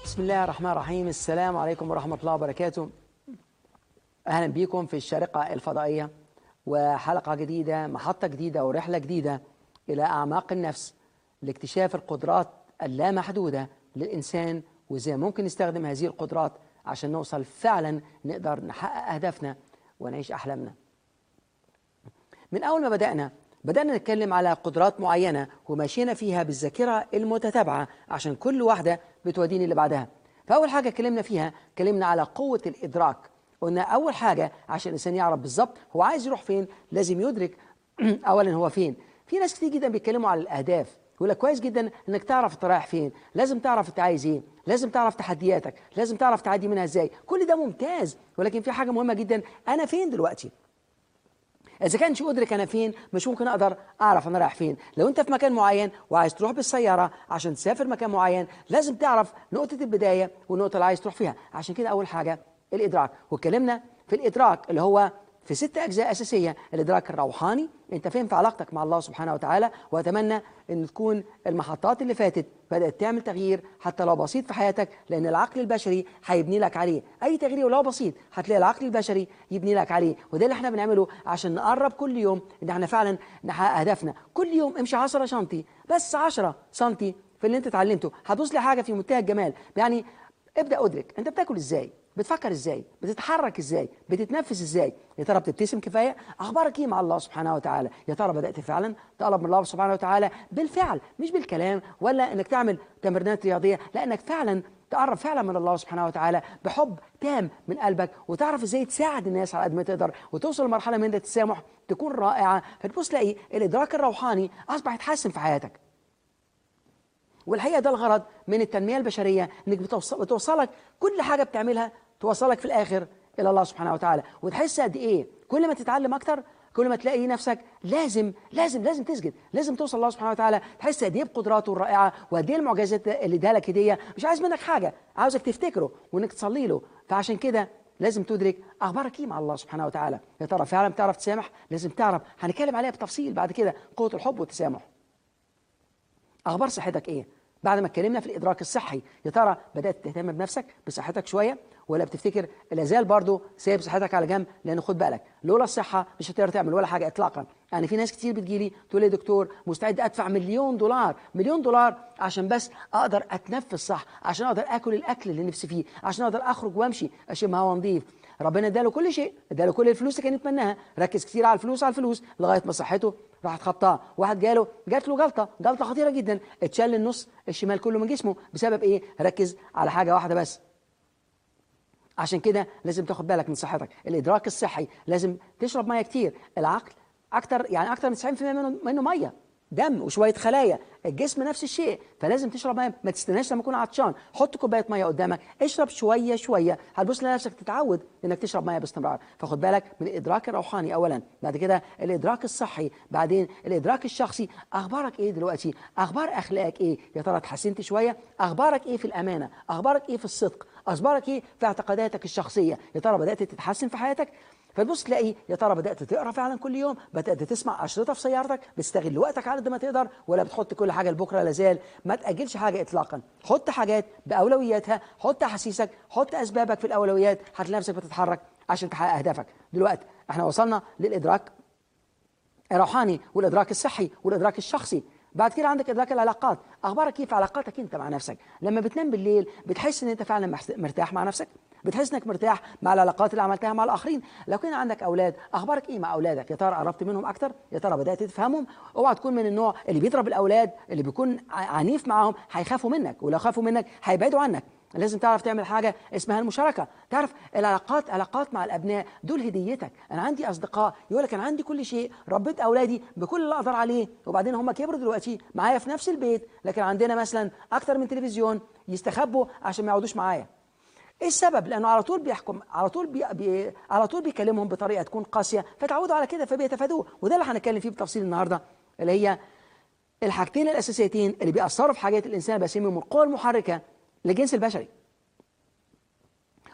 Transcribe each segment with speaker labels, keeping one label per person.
Speaker 1: بسم الله الرحمن الرحيم السلام عليكم ورحمة الله وبركاته أهلا بكم في الشارقة الفضائية وحلقة جديدة محطة جديدة ورحلة جديدة إلى أعماق النفس لاكتشاف القدرات اللامحدودة للإنسان وإزاي ممكن نستخدم هذه القدرات عشان نوصل فعلا نقدر نحقق أهدافنا ونعيش أحلامنا من أول ما بدأنا بدأنا نتكلم على قدرات معينة ومشينا فيها بالذاكرة المتتابعة عشان كل واحدة بتوديني اللي بعدها فأول حاجة اتكلمنا فيها اتكلمنا على قوة الإدراك قلنا أول حاجة عشان الإنسان يعرف بالظبط هو عايز يروح فين لازم يدرك أولا هو فين في ناس كتير جدا بيتكلموا على الأهداف يقول لك كويس جدا انك تعرف انت رايح فين لازم تعرف انت عايز ايه لازم تعرف تحدياتك لازم تعرف تعدي منها ازاي كل ده ممتاز ولكن في حاجه مهمه جدا انا فين دلوقتي اذا كانش ادرك انا فين مش ممكن اقدر اعرف انا رايح فين لو انت في مكان معين وعايز تروح بالسياره عشان تسافر مكان معين لازم تعرف نقطه البدايه والنقطه اللي عايز تروح فيها عشان كده اول حاجه الادراك واتكلمنا في الادراك اللي هو في ست أجزاء أساسية الإدراك الروحاني أنت فين في علاقتك مع الله سبحانه وتعالى وأتمنى أن تكون المحطات اللي فاتت بدأت تعمل تغيير حتى لو بسيط في حياتك لأن العقل البشري هيبني لك عليه أي تغيير ولو بسيط هتلاقي العقل البشري يبني لك عليه وده اللي احنا بنعمله عشان نقرب كل يوم ان احنا فعلا نحقق أهدافنا كل يوم امشي 10 سنتي بس 10 سنتي في اللي انت اتعلمته هتوصل لحاجة في منتهى الجمال يعني ابدأ أدرك انت بتاكل ازاي بتفكر ازاي بتتحرك ازاي بتتنفس ازاي يا ترى بتبتسم كفايه اخبارك ايه مع الله سبحانه وتعالى يا ترى بدات فعلا تقرب من الله سبحانه وتعالى بالفعل مش بالكلام ولا انك تعمل تمرينات رياضيه لانك فعلا تقرب فعلا من الله سبحانه وتعالى بحب تام من قلبك وتعرف ازاي تساعد الناس على قد ما تقدر وتوصل لمرحله من التسامح تكون رائعه فتبص تلاقي الادراك الروحاني اصبح يتحسن في حياتك والحقيقه ده الغرض من التنميه البشريه انك بتوصل بتوصلك كل حاجه بتعملها توصلك في الاخر الى الله سبحانه وتعالى وتحس قد ايه كل ما تتعلم اكتر كل ما تلاقي نفسك لازم لازم لازم تسجد لازم توصل الله سبحانه وتعالى تحس قد ايه بقدراته الرائعه وقد ايه المعجزات اللي اداها لك هديه مش عايز منك حاجه عاوزك تفتكره وانك تصلي له فعشان كده لازم تدرك اخبارك ايه مع الله سبحانه وتعالى يا ترى فعلا بتعرف تسامح لازم تعرف هنتكلم عليها بتفصيل بعد كده قوه الحب والتسامح اخبار صحتك ايه بعد ما اتكلمنا في الادراك الصحي يا ترى بدات تهتم بنفسك بصحتك شويه ولا بتفتكر لا زال برضه سايب صحتك على جنب لان خد بالك لولا الصحه مش هتقدر تعمل ولا حاجه اطلاقا يعني في ناس كتير بتجيلي تقول لي دكتور مستعد ادفع مليون دولار مليون دولار عشان بس اقدر اتنفس صح عشان اقدر اكل الاكل اللي نفسي فيه عشان اقدر اخرج وامشي اشم هوا نظيف ربنا اداله كل شيء اداله كل الفلوس اللي كان يتمناها ركز كتير على الفلوس على الفلوس لغايه ما صحته راحت خبطاه واحد جاله جات له جلطه جلطه خطيره جدا اتشال النص الشمال كله من جسمه بسبب ايه ركز على حاجه واحده بس عشان كده لازم تاخد بالك من صحتك الادراك الصحي لازم تشرب ميه كتير العقل اكتر يعني اكتر من 90% منه منه ميه دم وشويه خلايا الجسم نفس الشيء فلازم تشرب ميه ما تستناش لما تكون عطشان حط كوبايه ميه قدامك اشرب شويه شويه هتبص لنفسك تتعود انك تشرب ميه باستمرار فخد بالك من الادراك الروحاني اولا بعد كده الادراك الصحي بعدين الادراك الشخصي اخبارك ايه دلوقتي اخبار اخلاقك ايه يا ترى اتحسنت شويه اخبارك ايه في الامانه اخبارك ايه في الصدق اخبارك ايه في اعتقاداتك الشخصيه يا ترى بدات تتحسن في حياتك فتبص تلاقي يا ترى بدات تقرا فعلا كل يوم بدات تسمع اشرطه في سيارتك بتستغل وقتك على قد ما تقدر ولا بتحط كل حاجه لبكره لازال ما تاجلش حاجه اطلاقا حط حاجات باولوياتها حط احاسيسك حط اسبابك في الاولويات هتلاقي نفسك بتتحرك عشان تحقق اهدافك دلوقتي احنا وصلنا للادراك الروحاني والادراك الصحي والادراك الشخصي بعد كده عندك ادراك العلاقات اخبارك كيف علاقاتك انت مع نفسك لما بتنام بالليل بتحس ان انت فعلا مرتاح مع نفسك بتحس انك مرتاح مع العلاقات اللي عملتها مع الاخرين لو كان عندك اولاد اخبارك ايه مع اولادك يا ترى قربت منهم اكتر يا ترى بدات تفهمهم اوعى تكون من النوع اللي بيضرب الاولاد اللي بيكون عنيف معاهم هيخافوا منك ولو خافوا منك هيبعدوا عنك لازم تعرف تعمل حاجة اسمها المشاركة تعرف العلاقات علاقات مع الأبناء دول هديتك أنا عندي أصدقاء يقول لك أنا عندي كل شيء ربيت أولادي بكل اللي أقدر عليه وبعدين هم كبروا دلوقتي معايا في نفس البيت لكن عندنا مثلا أكتر من تلفزيون يستخبوا عشان ما يقعدوش معايا ايه السبب؟ لانه على طول بيحكم على طول بي بي على طول بيكلمهم بطريقه تكون قاسيه فتعودوا على كده فبيتفادوه وده اللي هنتكلم فيه بتفصيل النهارده اللي هي الحاجتين الاساسيتين اللي بيأثروا في حاجات الانسان بسميهم القوى المحركه للجنس البشري.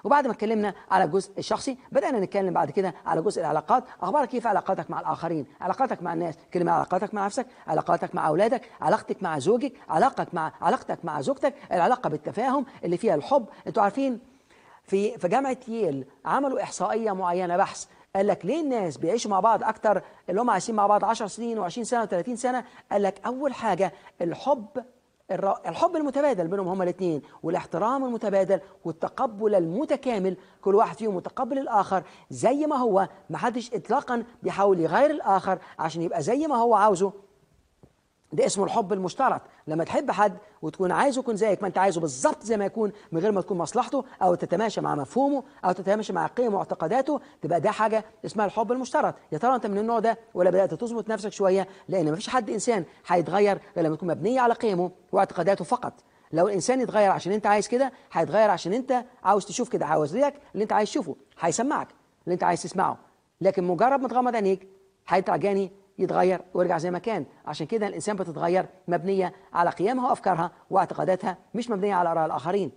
Speaker 1: وبعد ما اتكلمنا على الجزء الشخصي بدانا نتكلم بعد كده على جزء العلاقات اخبارك كيف علاقاتك مع الاخرين علاقاتك مع الناس كلمه علاقاتك مع نفسك علاقاتك مع اولادك علاقتك مع زوجك علاقتك مع علاقتك مع زوجتك العلاقه بالتفاهم اللي فيها الحب انتوا عارفين في في جامعه ييل عملوا احصائيه معينه بحث قال لك ليه الناس بيعيشوا مع بعض اكتر اللي هم عايشين مع بعض 10 سنين و20 سنه و30 سنه قال لك اول حاجه الحب الحب المتبادل بينهم هما الاثنين والاحترام المتبادل والتقبل المتكامل كل واحد فيهم متقبل الاخر زي ما هو ما حدش اطلاقا بيحاول يغير الاخر عشان يبقى زي ما هو عاوزه ده اسمه الحب المشترك لما تحب حد وتكون عايزه يكون زيك ما انت عايزه بالظبط زي ما يكون من غير ما تكون مصلحته او تتماشى مع مفهومه او تتماشى مع قيمه واعتقاداته تبقى ده حاجه اسمها الحب المشترك يا ترى انت من النوع ده ولا بدات تظبط نفسك شويه لان ما فيش حد انسان هيتغير غير لما تكون مبنيه على قيمه واعتقاداته فقط لو الانسان يتغير عشان انت عايز كده هيتغير عشان انت عاوز تشوف كده عاوز لك اللي انت عايز تشوفه هيسمعك اللي انت عايز تسمعه لكن مجرد ما تغمض عينيك هيطلع جاني يتغير ويرجع زي ما كان عشان كده الإنسان بتتغير مبنية على قيمها وأفكارها واعتقاداتها مش مبنية على آراء الآخرين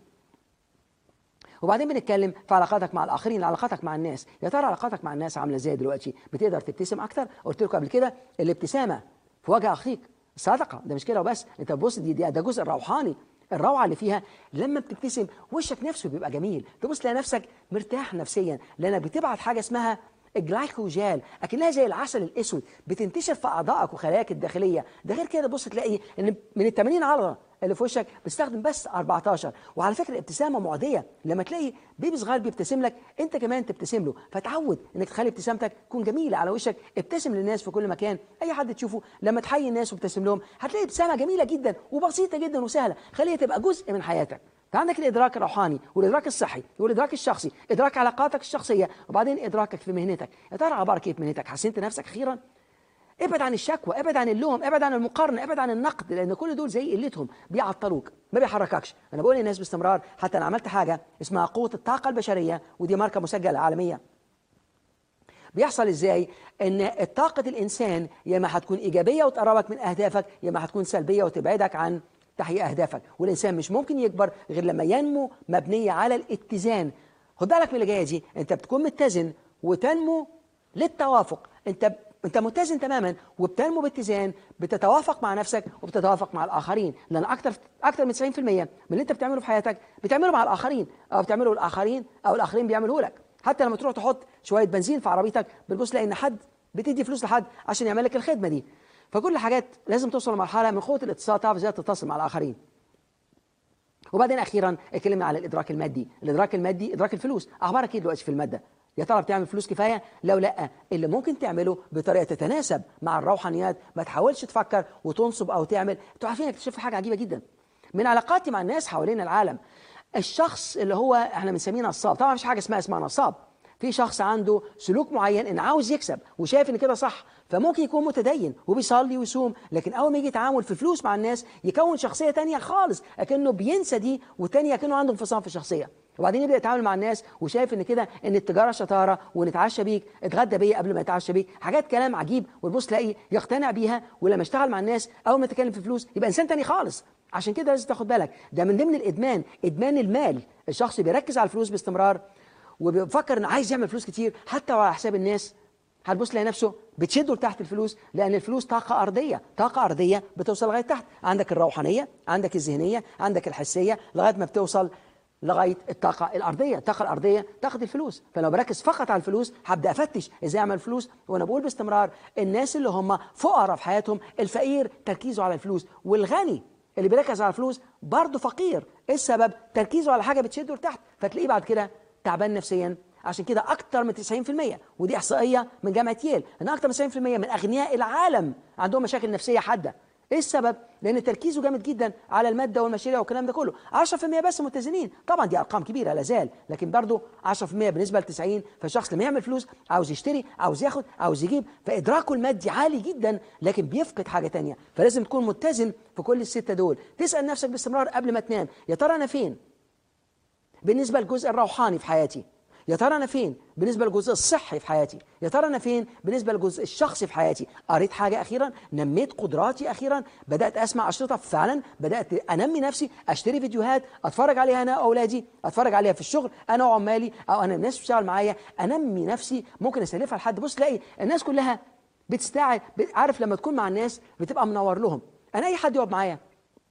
Speaker 1: وبعدين بنتكلم في علاقاتك مع الاخرين علاقاتك مع الناس يا ترى علاقاتك مع الناس عامله ازاي دلوقتي بتقدر تبتسم اكتر قلت لكم قبل كده الابتسامه في وجه اخيك صادقه ده مش كده وبس انت بص دي, دي ده جزء روحاني الروعه اللي فيها لما بتبتسم وشك نفسه بيبقى جميل تبص تلاقي نفسك مرتاح نفسيا لانك بتبعت حاجه اسمها الجلايكوجال اكنها زي العسل الاسود بتنتشر في اعضائك وخلاياك الداخليه ده غير كده بص تلاقي ان من ال 80 عضله اللي في وشك بتستخدم بس 14 وعلى فكره الابتسامه معديه لما تلاقي بيبي صغير بيبتسم لك انت كمان تبتسم له فتعود انك تخلي ابتسامتك تكون جميله على وشك ابتسم للناس في كل مكان اي حد تشوفه لما تحيي الناس وتبتسم لهم هتلاقي ابتسامه جميله جدا وبسيطه جدا وسهله خليها تبقى جزء من حياتك فعندك الإدراك الروحاني والإدراك الصحي والإدراك الشخصي إدراك علاقاتك الشخصية وبعدين إدراكك في مهنتك يا ترى أخبارك كيف مهنتك حسنت نفسك أخيرا ابعد عن الشكوى ابعد عن اللوم ابعد عن المقارنه ابعد عن النقد لان كل دول زي قلتهم بيعطلوك ما بيحرككش انا بقول للناس باستمرار حتى انا عملت حاجه اسمها قوه الطاقه البشريه ودي ماركه مسجله عالميه بيحصل ازاي ان طاقه الانسان يا ما هتكون ايجابيه وتقربك من اهدافك يا ما هتكون سلبيه وتبعدك عن تحقيق أهدافك والإنسان مش ممكن يكبر غير لما ينمو مبنية على الاتزان خد بالك من اللي جاية دي أنت بتكون متزن وتنمو للتوافق أنت انت متزن تماما وبتنمو باتزان بتتوافق مع نفسك وبتتوافق مع الاخرين لان اكتر اكتر من 90% من اللي انت بتعمله في حياتك بتعمله مع الاخرين او بتعمله الاخرين او الاخرين بيعملوه لك حتى لما تروح تحط شويه بنزين في عربيتك بتبص تلاقي ان حد بتدي فلوس لحد عشان يعمل لك الخدمه دي فكل الحاجات لازم توصل لمرحله من قوه الاتصال تعرف ازاي تتصل مع الاخرين وبعدين اخيرا اتكلمنا على الادراك المادي الادراك المادي ادراك الفلوس اخبارك ايه دلوقتي في الماده يا ترى بتعمل فلوس كفايه لو لا اللي ممكن تعمله بطريقه تتناسب مع الروحانيات ما تحاولش تفكر وتنصب او تعمل انتوا عارفين اكتشفت حاجه عجيبه جدا من علاقاتي مع الناس حوالين العالم الشخص اللي هو احنا بنسميه نصاب طبعا مفيش حاجه اسمها اسمها نصاب في شخص عنده سلوك معين ان عاوز يكسب وشايف ان كده صح فممكن يكون متدين وبيصلي ويصوم لكن اول ما يجي يتعامل في فلوس مع الناس يكون شخصيه تانية خالص اكنه بينسى دي والتانية اكنه عنده انفصام في الشخصيه وبعدين يبدا يتعامل مع الناس وشايف ان كده ان التجاره شطاره ونتعشى بيك اتغدى بيا قبل ما يتعشى بيك حاجات كلام عجيب وتبص تلاقي يقتنع بيها ولما اشتغل مع الناس اول ما يتكلم في فلوس يبقى انسان تاني خالص عشان كده لازم تاخد بالك ده من ضمن الادمان ادمان المال الشخص بيركز على الفلوس باستمرار وبيفكر انه عايز يعمل فلوس كتير حتى على حساب الناس هتبص تلاقي نفسه بتشده لتحت الفلوس لان الفلوس طاقه ارضيه طاقه ارضيه بتوصل لغايه تحت عندك الروحانيه عندك الذهنيه عندك الحسيه لغايه ما بتوصل لغايه الطاقه الارضيه الطاقه الارضيه طاقه الفلوس فلو بركز فقط على الفلوس هبدا افتش ازاي اعمل فلوس وانا بقول باستمرار الناس اللي هم فقراء في حياتهم الفقير تركيزه على الفلوس والغني اللي بيركز على الفلوس برضه فقير ايه السبب تركيزه على حاجه بتشده لتحت فتلاقيه بعد كده تعبان نفسيا عشان كده اكتر من 90% ودي احصائيه من جامعه ييل ان اكتر من 90% من اغنياء العالم عندهم مشاكل نفسيه حاده ايه السبب لان تركيزه جامد جدا على الماده والمشاريع والكلام ده كله 10% بس متزنين طبعا دي ارقام كبيره لا زال لكن برضه 10% بالنسبه ل 90 فالشخص لما يعمل فلوس عاوز يشتري عاوز ياخد عاوز يجيب فادراكه المادي عالي جدا لكن بيفقد حاجه تانية فلازم تكون متزن في كل السته دول تسال نفسك باستمرار قبل ما تنام يا ترى انا فين بالنسبه للجزء الروحاني في حياتي يا ترى انا فين بالنسبه للجزء الصحي في حياتي يا ترى انا فين بالنسبه للجزء الشخصي في حياتي قريت حاجه اخيرا نميت قدراتي اخيرا بدات اسمع اشرطه فعلا بدات انمي نفسي اشتري فيديوهات اتفرج عليها انا واولادي اتفرج عليها في الشغل انا وعمالي او انا الناس بتشتغل معايا انمي نفسي ممكن اسلفها لحد بص تلاقي الناس كلها بتستعد عارف لما تكون مع الناس بتبقى منور لهم انا اي حد يقعد معايا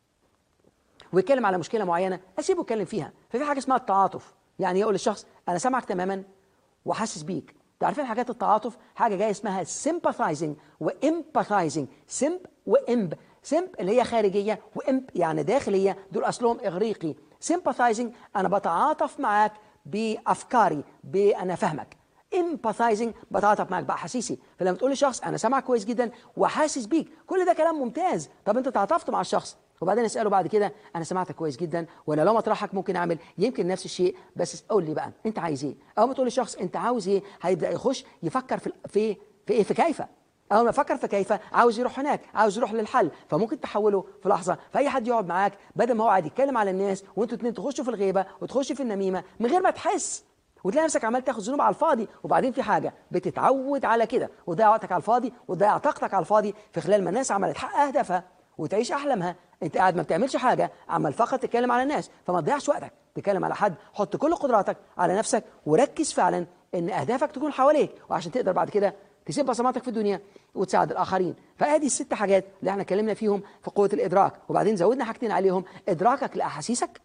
Speaker 1: ويتكلم على مشكله معينه اسيبه يتكلم فيها ففي حاجه اسمها التعاطف يعني يقول للشخص انا سامعك تماما وحاسس بيك تعرفين حاجات التعاطف حاجه جايه اسمها sympathizing وامباثايزنج سمب وامب سمب اللي هي خارجيه وامب يعني داخليه دول اصلهم اغريقي sympathizing انا بتعاطف معاك بافكاري بانا فاهمك امباثايزنج بتعاطف معاك باحاسيسي فلما تقول لشخص انا سامعك كويس جدا وحاسس بيك كل ده كلام ممتاز طب انت تعاطفت مع الشخص وبعدين اساله بعد كده انا سمعتك كويس جدا وانا لو مطرحك ممكن اعمل يمكن نفس الشيء بس قول لي بقى انت عايز ايه اول ما تقول للشخص انت عاوز ايه هيبدا يخش يفكر في في في ايه في كيف اول ما يفكر في كيف عاوز يروح هناك عاوز يروح للحل فممكن تحوله في لحظه فاي حد يقعد معاك بدل ما هو قاعد يتكلم على الناس وانتوا اتنين تخشوا في الغيبه وتخشوا في النميمه من غير ما تحس وتلاقي نفسك عمال تاخد ذنوب على الفاضي وبعدين في حاجه بتتعود على كده وتضيع وقتك على الفاضي وتضيع طاقتك على الفاضي في خلال ما الناس عملت تحقق اهدافها وتعيش احلامها انت قاعد ما بتعملش حاجه عمال فقط تتكلم على الناس فما تضيعش وقتك تتكلم على حد حط كل قدراتك على نفسك وركز فعلا ان اهدافك تكون حواليك وعشان تقدر بعد كده تسيب بصماتك في الدنيا وتساعد الاخرين فادي الست حاجات اللي احنا اتكلمنا فيهم في قوه الادراك وبعدين زودنا حاجتين عليهم ادراكك لاحاسيسك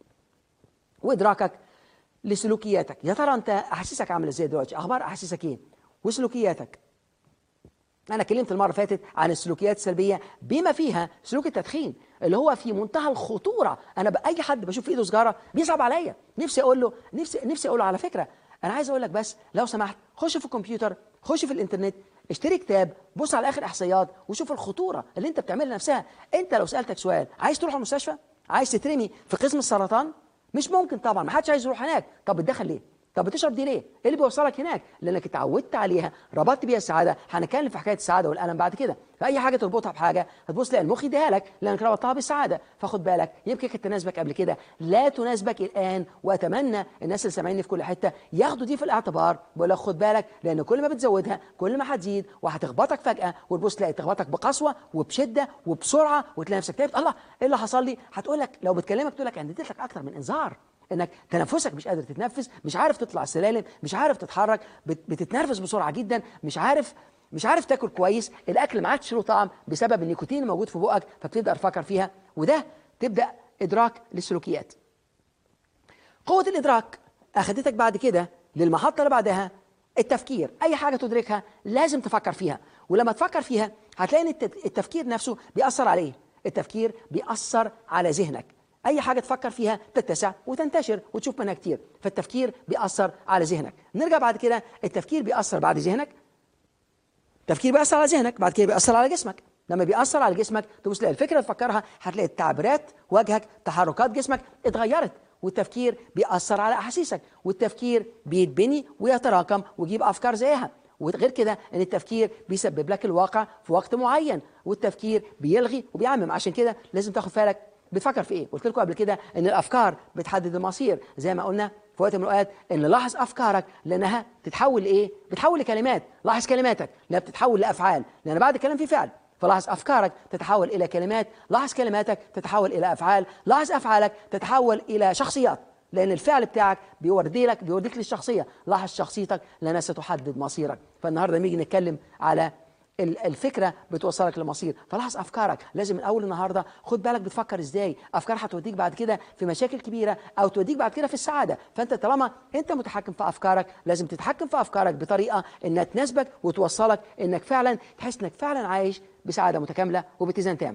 Speaker 1: وادراكك لسلوكياتك يا ترى انت احاسيسك عامله ازاي دلوقتي اخبار احاسيسك ايه وسلوكياتك انا اتكلمت المره اللي فاتت عن السلوكيات السلبيه بما فيها سلوك التدخين اللي هو في منتهى الخطوره انا باي حد بشوف في ايده سجاره بيصعب عليا نفسي اقول له نفسي نفسي اقول له على فكره انا عايز اقول لك بس لو سمحت خش في الكمبيوتر خش في الانترنت اشتري كتاب بص على اخر احصائيات وشوف الخطوره اللي انت بتعملها نفسها انت لو سالتك سؤال عايز تروح المستشفى عايز تترمي في قسم السرطان مش ممكن طبعا ما حدش عايز يروح هناك طب بتدخل ليه طب بتشرب دي ليه؟ ايه اللي بيوصلك هناك؟ لانك اتعودت عليها، ربطت بيها السعاده، هنتكلم في حكايه السعاده والالم بعد كده، فاي حاجه تربطها بحاجه هتبص تلاقي المخ يديها لك لانك ربطتها بالسعاده، فخد بالك يمكن كانت تناسبك قبل كده، لا تناسبك الان واتمنى الناس اللي سامعيني في كل حته ياخدوا دي في الاعتبار، بقول لك خد بالك لان كل ما بتزودها كل ما هتزيد وهتخبطك فجاه وتبص تلاقي تخبطك بقسوه وبشده وبسرعه وتلاقي نفسك تعبت الله ايه اللي حصل لي؟ هتقول لك لو بتكلمك تقول لك انا اديت لك اكتر من انذار انك تنفسك مش قادر تتنفس مش عارف تطلع السلالم مش عارف تتحرك بتتنرفز بسرعه جدا مش عارف مش عارف تاكل كويس الاكل ما عادش له طعم بسبب النيكوتين الموجود في بقك فبتبدا تفكر فيها وده تبدا ادراك للسلوكيات قوه الادراك اخذتك بعد كده للمحطه اللي بعدها التفكير اي حاجه تدركها لازم تفكر فيها ولما تفكر فيها هتلاقي ان التفكير نفسه بيأثر عليه التفكير بيأثر على ذهنك اي حاجه تفكر فيها تتسع وتنتشر وتشوف منها كتير فالتفكير بيأثر على ذهنك نرجع بعد كده التفكير بيأثر بعد ذهنك التفكير بيأثر على ذهنك بعد كده بيأثر على جسمك لما بيأثر على جسمك تبص تلاقي الفكره تفكرها هتلاقي التعبيرات وجهك تحركات جسمك اتغيرت والتفكير بيأثر على احاسيسك والتفكير بيتبني ويتراكم ويجيب افكار زيها وغير كده ان التفكير بيسبب لك الواقع في وقت معين والتفكير بيلغي وبيعمم عشان كده لازم تاخد بالك بتفكر في ايه قلت لكم قبل كده ان الافكار بتحدد المصير زي ما قلنا في وقت من الاوقات ان لاحظ افكارك لانها تتحول لايه بتتحول لكلمات لاحظ كلماتك لانها بتتحول لافعال لان بعد الكلام في فعل فلاحظ افكارك تتحول الى كلمات لاحظ كلماتك تتحول الى افعال لاحظ افعالك تتحول الى شخصيات لان الفعل بتاعك بيودي لك بيوديك للشخصيه لاحظ شخصيتك لانها ستحدد مصيرك فالنهارده نيجي نتكلم على الفكره بتوصلك لمصير فلاحظ افكارك لازم من اول النهارده خد بالك بتفكر ازاي افكار هتوديك بعد كده في مشاكل كبيره او توديك بعد كده في السعاده فانت طالما انت متحكم في افكارك لازم تتحكم في افكارك بطريقه انها تناسبك وتوصلك انك فعلا تحس انك فعلا عايش بسعاده متكامله وباتزان تام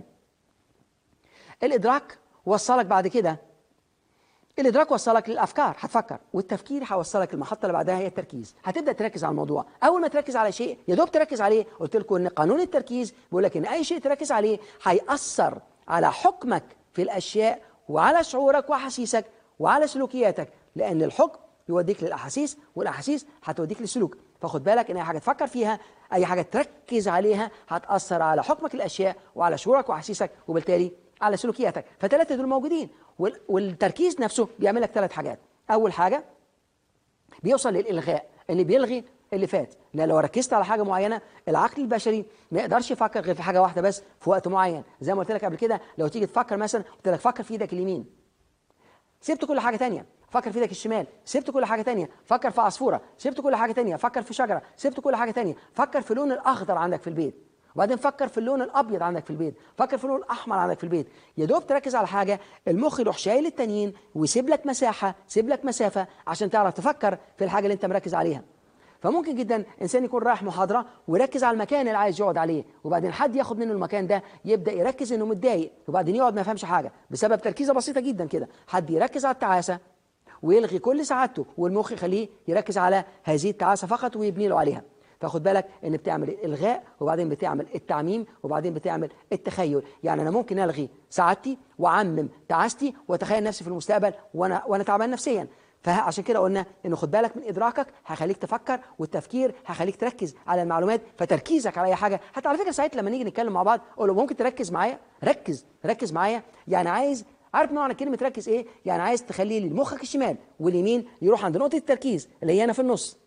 Speaker 1: الادراك وصلك بعد كده الادراك وصلك للافكار هتفكر والتفكير هيوصلك المحطه اللي بعدها هي التركيز هتبدا تركز على الموضوع اول ما تركز على شيء يا دوب تركز عليه قلت لكم ان قانون التركيز بيقول لك ان اي شيء تركز عليه هياثر على حكمك في الاشياء وعلى شعورك واحاسيسك وعلى سلوكياتك لان الحكم يوديك للاحاسيس والاحاسيس هتوديك للسلوك فخد بالك ان اي حاجه تفكر فيها اي حاجه تركز عليها هتاثر على حكمك الاشياء وعلى شعورك واحاسيسك وبالتالي على سلوكياتك فثلاثه دول موجودين والتركيز نفسه بيعمل لك ثلاث حاجات اول حاجه بيوصل للالغاء ان بيلغي اللي فات لان لو ركزت على حاجه معينه العقل البشري ما يقدرش يفكر غير في حاجه واحده بس في وقت معين زي ما قلت لك قبل كده لو تيجي تفكر مثلا قلت لك فكر في ايدك اليمين سبت كل حاجه تانية فكر في ايدك الشمال سبت كل حاجه تانية فكر في عصفوره سبت كل حاجه تانية فكر في شجره سبت كل حاجه تانية فكر في اللون الاخضر عندك في البيت وبعدين فكر في اللون الابيض عندك في البيت فكر في اللون الاحمر عندك في البيت يا دوب تركز على حاجه المخ يروح شايل التانيين ويسيب لك مساحه سيب لك مسافه عشان تعرف تفكر في الحاجه اللي انت مركز عليها فممكن جدا انسان يكون رايح محاضره ويركز على المكان اللي عايز يقعد عليه وبعدين حد ياخد منه المكان ده يبدا يركز انه متضايق وبعدين يقعد ما يفهمش حاجه بسبب تركيزه بسيطه جدا كده حد يركز على التعاسه ويلغي كل سعادته والمخ يخليه يركز على هذه التعاسه فقط ويبني له عليها فخد بالك ان بتعمل الالغاء وبعدين بتعمل التعميم وبعدين بتعمل التخيل يعني انا ممكن الغي سعادتي واعمم تعاستي واتخيل نفسي في المستقبل وانا وانا تعبان نفسيا فعشان كده قلنا انه خد بالك من ادراكك هيخليك تفكر والتفكير هيخليك تركز على المعلومات فتركيزك على اي حاجه حتى على فكره ساعتها لما نيجي نتكلم مع بعض اقول له ممكن تركز معايا ركز ركز معايا يعني عايز عارف معنى كلمه ركز ايه يعني عايز تخلي لي مخك الشمال واليمين يروح عند نقطه التركيز اللي هي انا في النص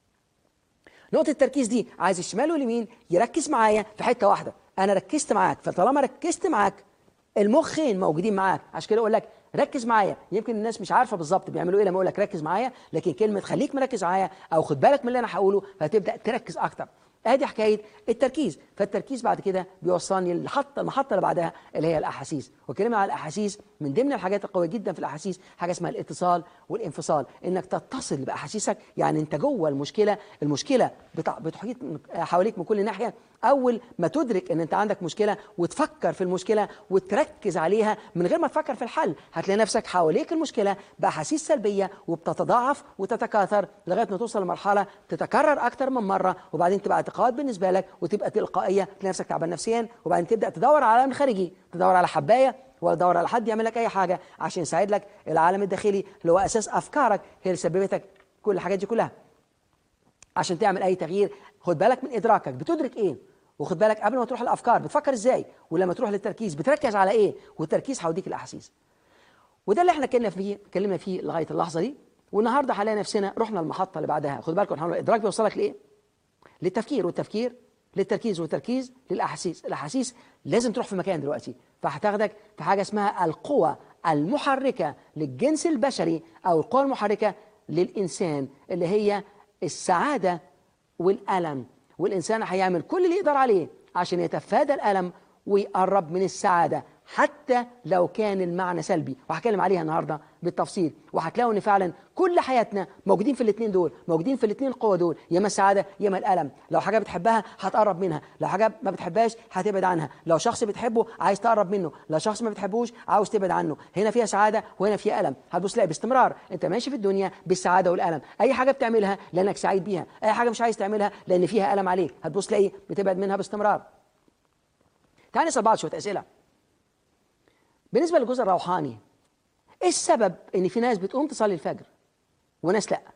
Speaker 1: نقطه التركيز دي عايز الشمال واليمين يركز معايا في حته واحده انا ركزت معاك فطالما ركزت معاك المخين موجودين معاك عشان كده اقول لك ركز معايا يمكن الناس مش عارفه بالظبط بيعملوا ايه لما اقول لك ركز معايا لكن كلمه خليك مركز معايا او خد بالك من اللي انا هقوله فتبدا تركز اكتر ادي حكايه التركيز فالتركيز بعد كده بيوصلني للحطه المحطه اللي بعدها اللي هي الاحاسيس وكلمه على الاحاسيس من ضمن الحاجات القويه جدا في الاحاسيس حاجه اسمها الاتصال والانفصال انك تتصل باحاسيسك يعني انت جوه المشكله المشكله بتحيط حواليك من كل ناحيه اول ما تدرك ان انت عندك مشكله وتفكر في المشكله وتركز عليها من غير ما تفكر في الحل هتلاقي نفسك حواليك المشكله باحاسيس سلبيه وبتتضاعف وتتكاثر لغايه ما توصل لمرحله تتكرر اكتر من مره وبعدين تبقى اعتقاد بالنسبه لك وتبقى تلقائيه تلاقي نفسك تعبان نفسيا وبعدين تبدا تدور على العالم الخارجي تدور على حبايه ولا تدور على حد يعمل لك اي حاجه عشان يساعد لك العالم الداخلي اللي هو اساس افكارك هي اللي سببتك كل الحاجات دي كلها عشان تعمل اي تغيير خد بالك من ادراكك بتدرك ايه وخد بالك قبل ما تروح الافكار بتفكر ازاي ولما تروح للتركيز بتركز على ايه والتركيز هيوديك الاحاسيس وده اللي احنا اتكلمنا فيه اتكلمنا فيه لغايه اللحظه دي والنهارده هنلاقي نفسنا رحنا المحطه اللي بعدها خد بالكم الادراك بيوصلك لايه للتفكير والتفكير للتركيز والتركيز للاحاسيس الاحاسيس لازم تروح في مكان دلوقتي فهتاخدك في حاجه اسمها القوى المحركه للجنس البشري او القوى المحركه للانسان اللي هي السعاده والالم والإنسان هيعمل كل اللي يقدر عليه عشان يتفادى الألم ويقرب من السعادة حتى لو كان المعنى سلبي وهتكلم عليها النهارده بالتفصيل وهتلاقوا ان فعلا كل حياتنا موجودين في الاثنين دول موجودين في الاثنين القوه دول يا اما السعاده يا اما الالم لو حاجه بتحبها هتقرب منها لو حاجه ما بتحبهاش هتبعد عنها لو شخص بتحبه عايز تقرب منه لو شخص ما بتحبوش عاوز تبعد عنه هنا فيها سعاده وهنا فيها الم هتبص تلاقي باستمرار انت ماشي في الدنيا بالسعاده والالم اي حاجه بتعملها لانك سعيد بيها اي حاجه مش عايز تعملها لان فيها الم عليك هتبص تلاقي بتبعد منها باستمرار تعال نسال بعض شويه اسئله بالنسبة للجزء الروحاني ايه السبب ان في ناس بتقوم تصلي الفجر وناس لا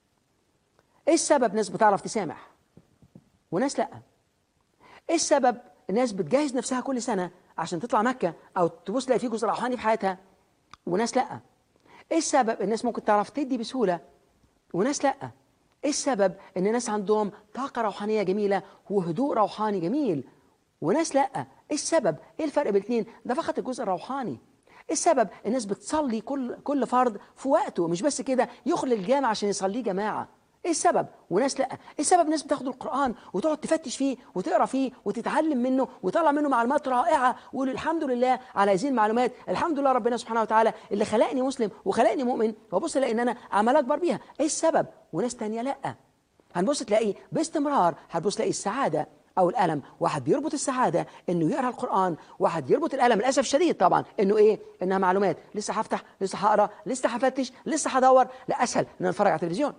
Speaker 1: ايه السبب ناس بتعرف تسامح وناس لا ايه السبب الناس بتجهز نفسها كل سنة عشان تطلع مكة او تبص تلاقي في جزء روحاني في حياتها وناس لا ايه السبب الناس ممكن تعرف تدي بسهولة وناس لا ايه السبب ان ناس عندهم طاقة روحانية جميلة وهدوء روحاني جميل وناس لا ايه السبب ايه الفرق بين الاثنين ده فقط الجزء الروحاني ايه السبب الناس بتصلي كل كل فرض في وقته مش بس كده يخلي الجامع عشان يصليه جماعه ايه السبب وناس لا ايه السبب ناس بتاخد القران وتقعد تفتش فيه وتقرا فيه وتتعلم منه وتطلع منه معلومات رائعه ويقول الحمد لله على هذه المعلومات الحمد لله ربنا سبحانه وتعالى اللي خلقني مسلم وخلقني مؤمن وابص الاقي ان انا عمال اكبر بيها ايه السبب وناس تانية لا هنبص تلاقي باستمرار هتبص تلاقي السعاده او الالم واحد بيربط السعاده انه يقرا القران واحد يربط الالم للاسف الشديد طبعا انه ايه انها معلومات لسه هفتح لسه هقرا لسه هفتش لسه هدور لا اسهل ان اتفرج على التلفزيون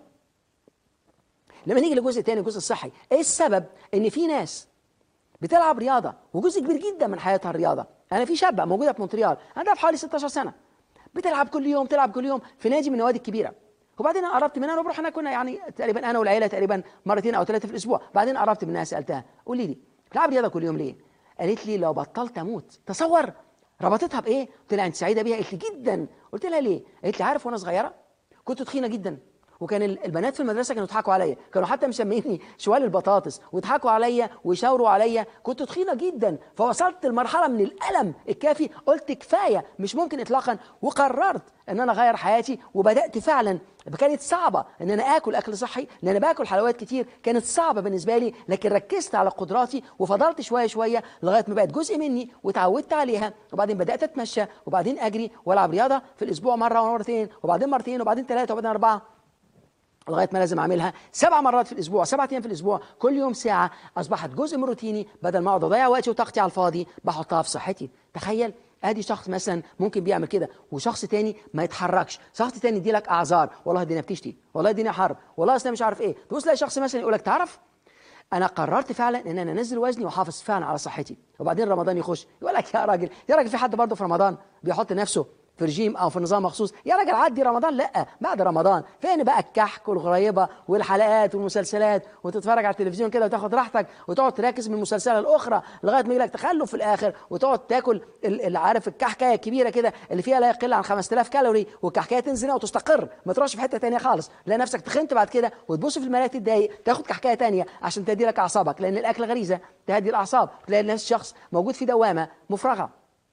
Speaker 1: لما نيجي للجزء الثاني الجزء الصحي ايه السبب ان في ناس بتلعب رياضه وجزء كبير جدا من حياتها الرياضه انا في شابه موجوده في مونتريال عندها في حوالي 16 سنه بتلعب كل يوم تلعب كل يوم في نادي من النوادي الكبيره وبعدين قربت منها وبروح انا كنا يعني تقريبا انا والعيله تقريبا مرتين او ثلاثه في الاسبوع بعدين قربت منها سالتها قولي لي بتلعب رياضه كل يوم ليه قالت لي لو بطلت اموت تصور ربطتها بايه قلت لها انت سعيده بيها قالت لي جدا قلت لها ليه قالت لي عارف وانا صغيره كنت تخينه جدا وكان ال- البنات في المدرسه كانوا يضحكوا عليا كانوا حتى مسميني شوال البطاطس ويضحكوا عليا ويشاوروا عليا كنت تخينه جدا فوصلت لمرحله من الالم الكافي قلت كفايه مش ممكن اطلاقا وقررت ان انا اغير حياتي وبدات فعلا كانت صعبه ان انا اكل اكل صحي لان انا باكل حلويات كتير كانت صعبه بالنسبه لي لكن ركزت على قدراتي وفضلت شويه شويه لغايه ما بقت جزء مني وتعودت عليها وبعدين بدات اتمشى وبعدين اجري والعب رياضه في الاسبوع مره ومرتين وبعدين مرتين وبعدين ثلاثه وبعدين اربعه لغايه ما لازم اعملها سبع مرات في الاسبوع سبعة ايام في الاسبوع كل يوم ساعه اصبحت جزء من روتيني بدل ما اقعد اضيع وقتي وطاقتي على الفاضي بحطها في صحتي تخيل ادي شخص مثلا ممكن بيعمل كده وشخص تاني ما يتحركش شخص تاني يدي لك اعذار والله الدنيا بتشتي والله الدنيا حرب والله اصل أنا مش عارف ايه تبص تلاقي شخص مثلا يقول لك تعرف انا قررت فعلا ان انا انزل وزني واحافظ فعلا على صحتي وبعدين رمضان يخش يقول لك يا راجل يا راجل في حد برضه في رمضان بيحط نفسه في رجيم او في نظام مخصوص يا راجل عدي رمضان لا بعد رمضان فين بقى الكحك والغريبه والحلقات والمسلسلات وتتفرج على التلفزيون كده وتاخد راحتك وتقعد تركز من المسلسلات الاخرى لغايه ما يجيلك تخلف في الاخر وتقعد تاكل ال- اللي عارف الكحكايه الكبيره كده اللي فيها لا يقل عن 5000 كالوري والكحكايه تنزل هنا وتستقر ما تروحش في حته ثانيه خالص لا نفسك تخنت بعد كده وتبص في المرايه تتضايق تاخد كحكايه ثانيه عشان تهدي لك اعصابك لان الاكل غريزه تهدي الاعصاب تلاقي نفس الشخص موجود في دوامه مفرغه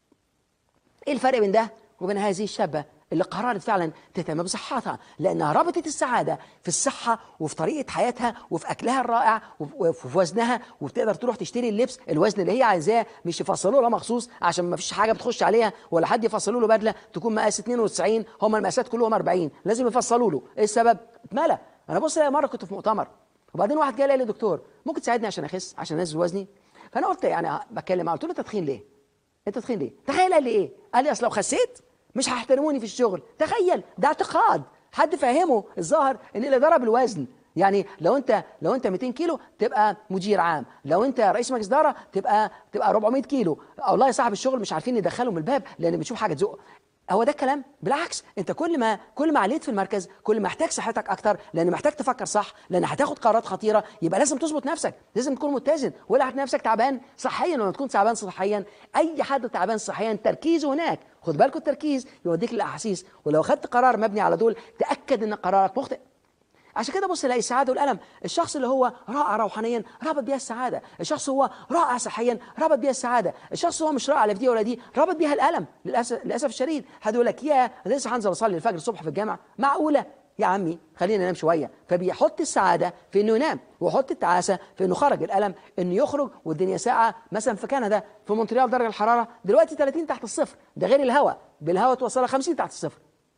Speaker 1: ايه الفرق بين ده وبين هذه الشابة اللي قررت فعلا تهتم بصحتها لانها ربطت السعاده في الصحه وفي طريقه حياتها وفي اكلها الرائع وفي وفي وزنها وبتقدر تروح تشتري اللبس الوزن اللي هي عايزاه مش يفصلوا لها مخصوص عشان ما فيش حاجه بتخش عليها ولا حد يفصلوا له بدله تكون مقاس 92 هم المقاسات كلهم 40 لازم يفصلوا له ايه السبب اتملى انا بص مره كنت في مؤتمر وبعدين واحد جه قال لي دكتور ممكن تساعدني عشان اخس عشان انزل وزني فانا قلت يعني بتكلم معاه قلت له انت تخين ليه انت تخين ليه تخيل قال لي ايه قال لي اصل لو خسيت مش هيحترموني في الشغل تخيل ده اعتقاد حد فهمه الظاهر ان اللي ضرب الوزن يعني لو انت لو انت 200 كيلو تبقى مدير عام لو انت رئيس مجلس اداره تبقى تبقى 400 كيلو والله صاحب الشغل مش عارفين يدخله من الباب لان بتشوف حاجه تزقه هو ده الكلام بالعكس انت كل ما كل ما عليت في المركز كل ما محتاج صحتك اكتر لان محتاج تفكر صح لان هتاخد قرارات خطيره يبقى لازم تظبط نفسك لازم تكون متزن ولا هتلاقي نفسك تعبان صحيا ولما تكون تعبان صحيا اي حد تعبان صحيا تركيزه هناك خد بالكوا التركيز يوديك للاحاسيس ولو خدت قرار مبني على دول تاكد ان قرارك مخطئ عشان كده بص تلاقي السعاده والالم الشخص اللي هو رائع روحانيا رابط بيها السعاده الشخص هو رائع صحيا رابط بيها السعاده الشخص هو مش رائع لا في دي ولا دي رابط بيها الالم للاسف للاسف الشديد حد يقول لك يا انا لسه هنزل اصلي الفجر الصبح في الجامعه معقوله يا عمي خلينا ننام شويه فبيحط السعاده في انه ينام ويحط التعاسه في انه خرج الالم انه يخرج والدنيا ساعه مثلا في كندا في مونتريال درجه الحراره دلوقتي 30 تحت الصفر ده غير الهواء بالهواء توصلها 50 تحت الصفر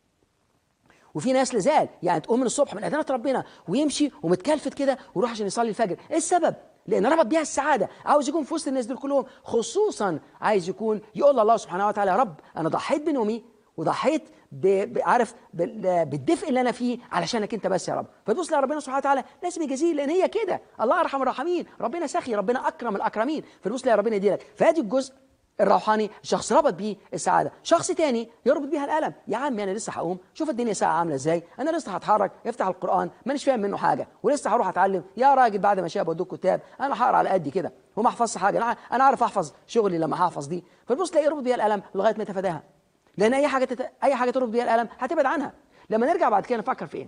Speaker 1: وفي ناس لزال يعني تقوم من الصبح من اذانات ربنا ويمشي ومتكلفت كده ويروح عشان يصلي الفجر ايه السبب لان ربط بيها السعاده عاوز يكون في وسط الناس دول كلهم خصوصا عايز يكون يقول الله سبحانه وتعالى يا رب انا ضحيت بنومي وضحيت ب- ب- عارف بال- بالدفء اللي انا فيه علشانك انت بس يا رب فتبص لربنا سبحانه وتعالى لازم يجازيه لان هي كده الله ارحم الراحمين ربنا سخي ربنا اكرم الاكرمين فتبص لها ربنا يديلك فادي الجزء الروحاني شخص ربط بيه السعاده شخص تاني يربط بيها الالم يا عمي انا لسه هقوم شوف الدنيا ساعه عامله ازاي انا لسه هتحرك افتح القران مانيش فاهم منه حاجه ولسه هروح اتعلم يا راجل بعد ما شاب ودوك كتاب انا هقرا على قدي كده وما احفظش حاجه انا انا عارف احفظ شغلي لما هحفظ دي فتبص تلاقي يربط بيها الالم لغايه ما يتفاداها لان اي حاجه تت... اي حاجه تربط بيها الالم هتبعد عنها لما نرجع بعد كده نفكر في ايه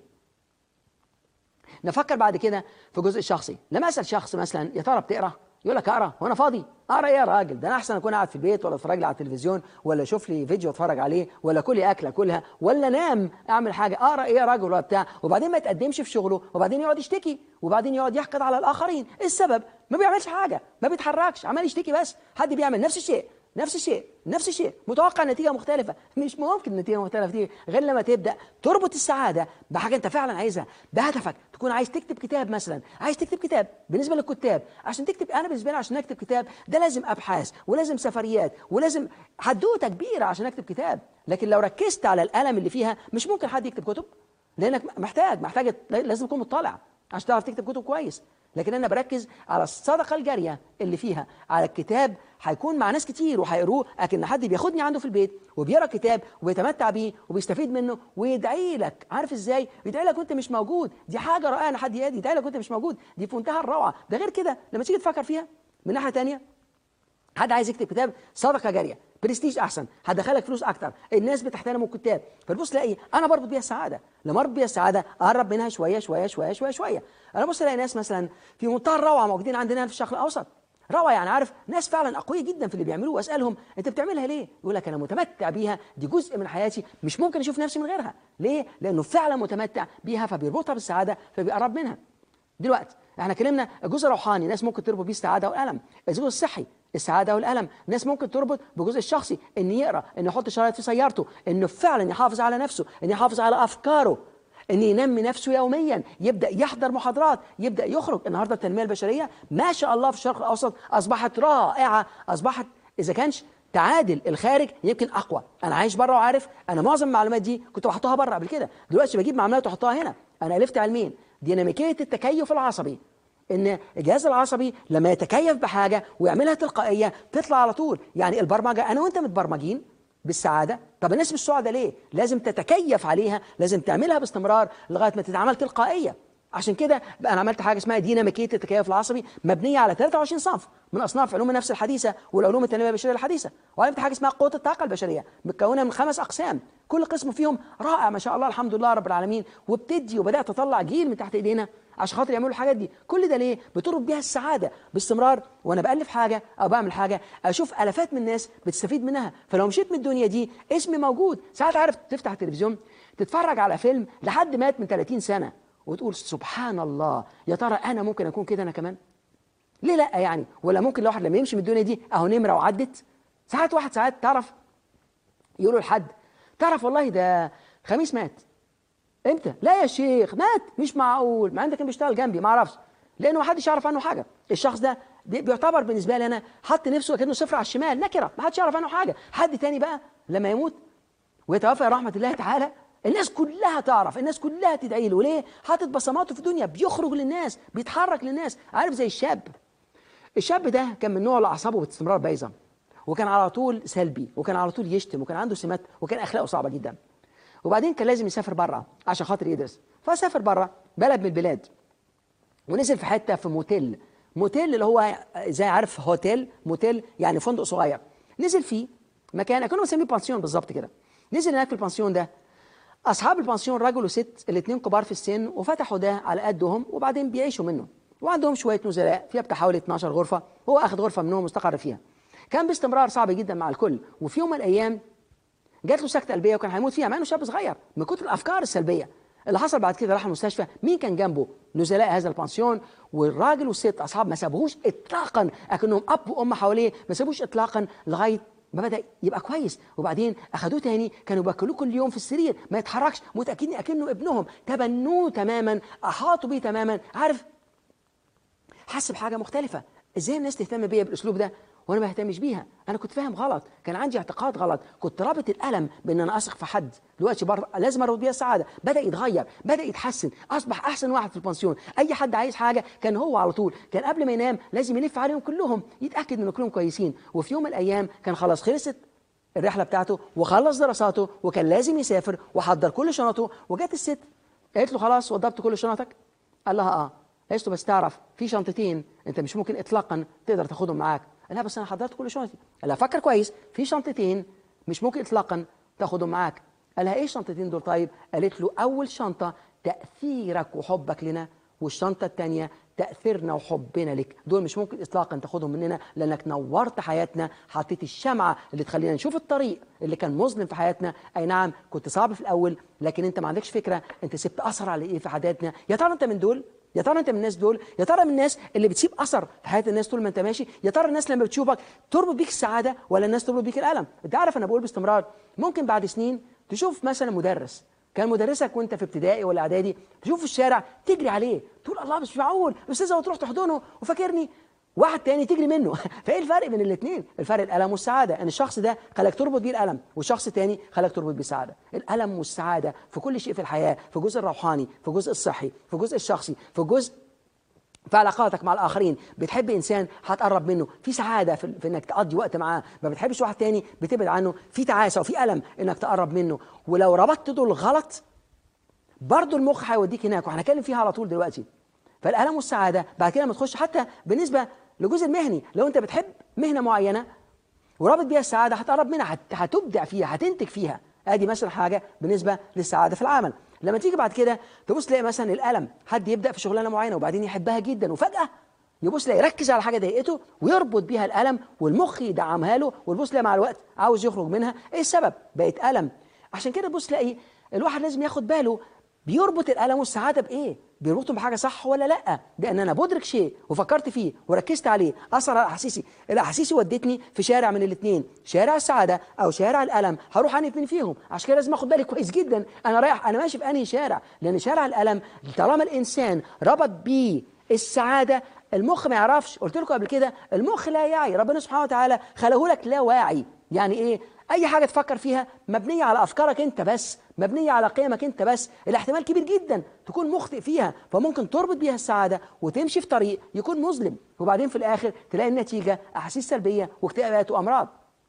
Speaker 1: نفكر بعد كده في جزء الشخصي لما اسال شخص مثلا يا ترى بتقرا يقول لك اقرا وانا فاضي اقرا ايه يا راجل ده انا احسن اكون قاعد في البيت ولا اتفرج لي على التلفزيون ولا اشوف لي فيديو اتفرج عليه ولا كل اكله كلها ولا نام اعمل حاجه اقرا ايه يا راجل ولا بتاع وبعدين ما يتقدمش في شغله وبعدين يقعد يشتكي وبعدين يقعد يحقد على الاخرين ايه السبب ما بيعملش حاجه ما بيتحركش عمال يشتكي بس حد بيعمل نفس الشيء نفس الشيء نفس الشيء متوقع نتيجه مختلفه مش ممكن نتيجه مختلفه تيجي غير لما تبدا تربط السعاده بحاجه انت فعلا عايزها بهدفك تكون عايز تكتب كتاب مثلا عايز تكتب كتاب بالنسبه للكتاب عشان تكتب انا بالنسبه لي عشان اكتب كتاب ده لازم ابحاث ولازم سفريات ولازم حدوته كبيره عشان اكتب كتاب لكن لو ركزت على الالم اللي فيها مش ممكن حد يكتب كتب لانك محتاج محتاج لازم تكون مطلع عشان تعرف تكتب كتب كويس لكن انا بركز على الصدقه الجاريه اللي فيها على الكتاب هيكون مع ناس كتير وهيقروه لكن حد بياخدني عنده في البيت وبيقرا كتاب وبيتمتع بيه وبيستفيد منه ويدعي لك عارف ازاي يدعي لك وانت مش موجود دي حاجه رائعه ان حد يدعي لك وانت مش موجود دي في منتهى الروعه ده غير كده لما تيجي تفكر فيها من ناحيه ثانيه حد عايز يكتب كتاب صدقه جاريه برستيج احسن هتدخلك فلوس اكتر الناس بتحترم الكتاب فتبص تلاقي انا بربط بيها السعاده لما اربط بيها السعاده اقرب منها شويه شويه شويه شويه شويه انا بص الاقي ناس مثلا في منتهى الروعه موجودين عندنا في الشرق الاوسط روعه يعني عارف ناس فعلا اقوياء جدا في اللي بيعملوه واسالهم انت بتعملها ليه يقول لك انا متمتع بيها دي جزء من حياتي مش ممكن اشوف نفسي من غيرها ليه لانه فعلا متمتع بيها فبيربطها بالسعاده فبيقرب منها دلوقتي احنا اتكلمنا الجزء الروحاني ناس ممكن تربط بيه السعاده والالم الجزء الصحي السعاده والالم ناس ممكن تربط بالجزء الشخصي ان يقرا ان يحط شرايط في سيارته انه فعلا يحافظ على نفسه ان يحافظ على افكاره ان ينمي نفسه يوميا يبدا يحضر محاضرات يبدا يخرج النهارده التنميه البشريه ما شاء الله في الشرق الاوسط اصبحت رائعه اصبحت اذا كانش تعادل الخارج يمكن اقوى انا عايش بره وعارف انا معظم المعلومات دي كنت بحطها بره قبل كده دلوقتي بجيب معلومات واحطها هنا انا الفت علمين ديناميكيه التكيف العصبي ان الجهاز العصبي لما يتكيف بحاجه ويعملها تلقائيه تطلع على طول يعني البرمجه انا وانت متبرمجين بالسعاده طب الناس مش سعداء ليه لازم تتكيف عليها لازم تعملها باستمرار لغايه ما تتعمل تلقائيه عشان كده انا عملت حاجه اسمها ديناميكيه التكيف العصبي مبنيه على 23 صنف من اصناف علوم النفس الحديثه والعلوم التنميه البشريه الحديثه وعملت حاجه اسمها قوه الطاقه البشريه متكونه من خمس اقسام كل قسم فيهم رائع ما شاء الله الحمد لله رب العالمين وبتدي وبدات تطلع جيل من تحت ايدينا عشان خاطر يعملوا الحاجات دي كل ده ليه بتربط بيها السعاده باستمرار وانا بالف حاجه او بعمل حاجه اشوف الافات من الناس بتستفيد منها فلو مشيت من الدنيا دي اسمي موجود ساعات عارف تفتح التلفزيون تتفرج على فيلم لحد مات من 30 سنه وتقول سبحان الله يا ترى انا ممكن اكون كده انا كمان ليه لا يعني ولا ممكن لو واحد لما يمشي من الدنيا دي اهو نمره وعدت ساعات واحد ساعات تعرف يقولوا لحد تعرف والله ده خميس مات امتى لا يا شيخ مات مش معقول ما انت كان بيشتغل جنبي ما اعرفش لانه ما حدش يعرف عنه حاجه الشخص ده بيعتبر بالنسبه لي انا حط نفسه كانه صفر على الشمال نكره ما حدش يعرف عنه حاجه حد تاني بقى لما يموت ويتوفى رحمه الله تعالى الناس كلها تعرف الناس كلها تدعي له ليه حاطط بصماته في الدنيا بيخرج للناس بيتحرك للناس عارف زي الشاب الشاب ده كان من نوع اللي اعصابه باستمرار بايظه وكان على طول سلبي وكان على طول يشتم وكان عنده سمات وكان اخلاقه صعبه جدا وبعدين كان لازم يسافر بره عشان خاطر يدرس فسافر بره بلد من البلاد ونزل في حته في موتيل موتيل اللي هو زي عارف هوتيل موتيل يعني فندق صغير نزل فيه مكان كانوا مسميه بانسيون بالظبط كده نزل هناك في البانسيون ده اصحاب البانسيون راجل وست الاثنين كبار في السن وفتحوا ده على قدهم وبعدين بيعيشوا منه وعندهم شويه نزلاء فيها بتاع حوالي 12 غرفه هو اخذ غرفه منهم مستقر فيها كان باستمرار صعب جدا مع الكل وفي يوم من الايام جات له سكته قلبيه وكان هيموت فيها مع انه شاب صغير من كتر الافكار السلبيه اللي حصل بعد كده راح المستشفى مين كان جنبه نزلاء هذا البانسيون والراجل والست اصحاب ما سابوهوش اطلاقا اكنهم اب وام حواليه ما سابوش اطلاقا لغايه ما بدا يبقى كويس وبعدين اخدوه تاني كانوا بياكلوه كل يوم في السرير ما يتحركش متاكدين اكنه ابنهم تبنوه تماما احاطوا بيه تماما عارف حس بحاجه مختلفه ازاي الناس تهتم بيا بالاسلوب ده وانا ما اهتمش بيها انا كنت فاهم غلط كان عندي اعتقاد غلط كنت رابط الالم بان انا اثق في حد دلوقتي بر... لازم اربط بيها السعاده بدا يتغير بدا يتحسن اصبح احسن واحد في البنسيون اي حد عايز حاجه كان هو على طول كان قبل ما ينام لازم يلف عليهم كلهم يتاكد ان كلهم كويسين وفي يوم من الايام كان خلاص خلصت الرحله بتاعته وخلص دراساته وكان لازم يسافر وحضر كل شنطه وجت الست قالت له خلاص وضبت كل شنطك قال لها اه قالت له بس تعرف في شنطتين انت مش ممكن اطلاقا تقدر تاخدهم معاك لا بس انا حضرت كل شنطي قال لها فكر كويس في شنطتين مش ممكن اطلاقا تاخدهم معاك قال لها ايه الشنطتين دول طيب قالت له اول شنطه تاثيرك وحبك لنا والشنطه الثانيه تاثيرنا وحبنا لك دول مش ممكن اطلاقا تاخدهم مننا لانك نورت حياتنا حطيت الشمعه اللي تخلينا نشوف الطريق اللي كان مظلم في حياتنا اي نعم كنت صعب في الاول لكن انت ما عندكش فكره انت سبت اثر على ايه في حياتنا يا ترى انت من دول يا ترى انت من الناس دول يا ترى من الناس اللي بتسيب اثر في حياه الناس طول ما انت ماشي يا ترى الناس لما بتشوفك تربط بيك السعاده ولا الناس تربط بيك الالم انت عارف انا بقول باستمرار ممكن بعد سنين تشوف مثلا مدرس كان مدرسك وانت في ابتدائي ولا اعدادي تشوفه في الشارع تجري عليه تقول الله مش معقول الاستاذه وتروح تحضنه وفاكرني واحد تاني تجري منه فايه الفرق بين الاثنين الفرق الالم والسعاده ان الشخص ده خلاك تربط بيه الالم والشخص الثاني خلاك تربط بيه السعاده الالم والسعاده في كل شيء في الحياه في الجزء الروحاني في الجزء الصحي في الجزء الشخصي في الجزء في علاقاتك مع الاخرين بتحب انسان هتقرب منه في سعاده في, في انك تقضي وقت معاه ما بتحبش واحد تاني بتبعد عنه في تعاسه وفي الم انك تقرب منه ولو ربطت دول غلط برضه المخ هيوديك هناك وهنتكلم فيها على طول دلوقتي فالالم والسعاده بعد كده لما تخش حتى بالنسبه للجزء المهني لو انت بتحب مهنه معينه ورابط بيها السعاده هتقرب منها هت- هتبدع فيها هتنتج فيها ادي مثلا حاجه بالنسبه للسعاده في العمل لما تيجي بعد كده تبص تلاقي مثلا الالم حد يبدا في شغلانه معينه وبعدين يحبها جدا وفجاه يبص لا يركز على حاجه ضايقته ويربط بيها الالم والمخ يدعمها له ويبص لا مع الوقت عاوز يخرج منها ايه السبب بقت الم عشان كده تبص تلاقي الواحد لازم ياخد باله بيربط الالم والسعاده بايه بيربطهم بحاجه صح ولا لا لان انا بدرك شيء وفكرت فيه وركزت عليه اثر على احاسيسي الاحاسيسي ودتني في شارع من الاثنين شارع السعاده او شارع الالم هروح انهي اتنين فيهم عشان كده لازم اخد بالي كويس جدا انا رايح انا ماشي في انهي شارع لان شارع الالم طالما الانسان ربط بيه السعاده المخ ما يعرفش قلت لكم قبل كده المخ لا يعي ربنا سبحانه وتعالى خلقه لك لا واعي يعني ايه اي حاجه تفكر فيها مبنيه على افكارك انت بس مبنيه على قيمك انت بس الاحتمال كبير جدا تكون مخطئ فيها فممكن تربط بيها السعاده وتمشي في طريق يكون مظلم وبعدين في الاخر تلاقي النتيجه احاسيس سلبيه واكتئابات وامراض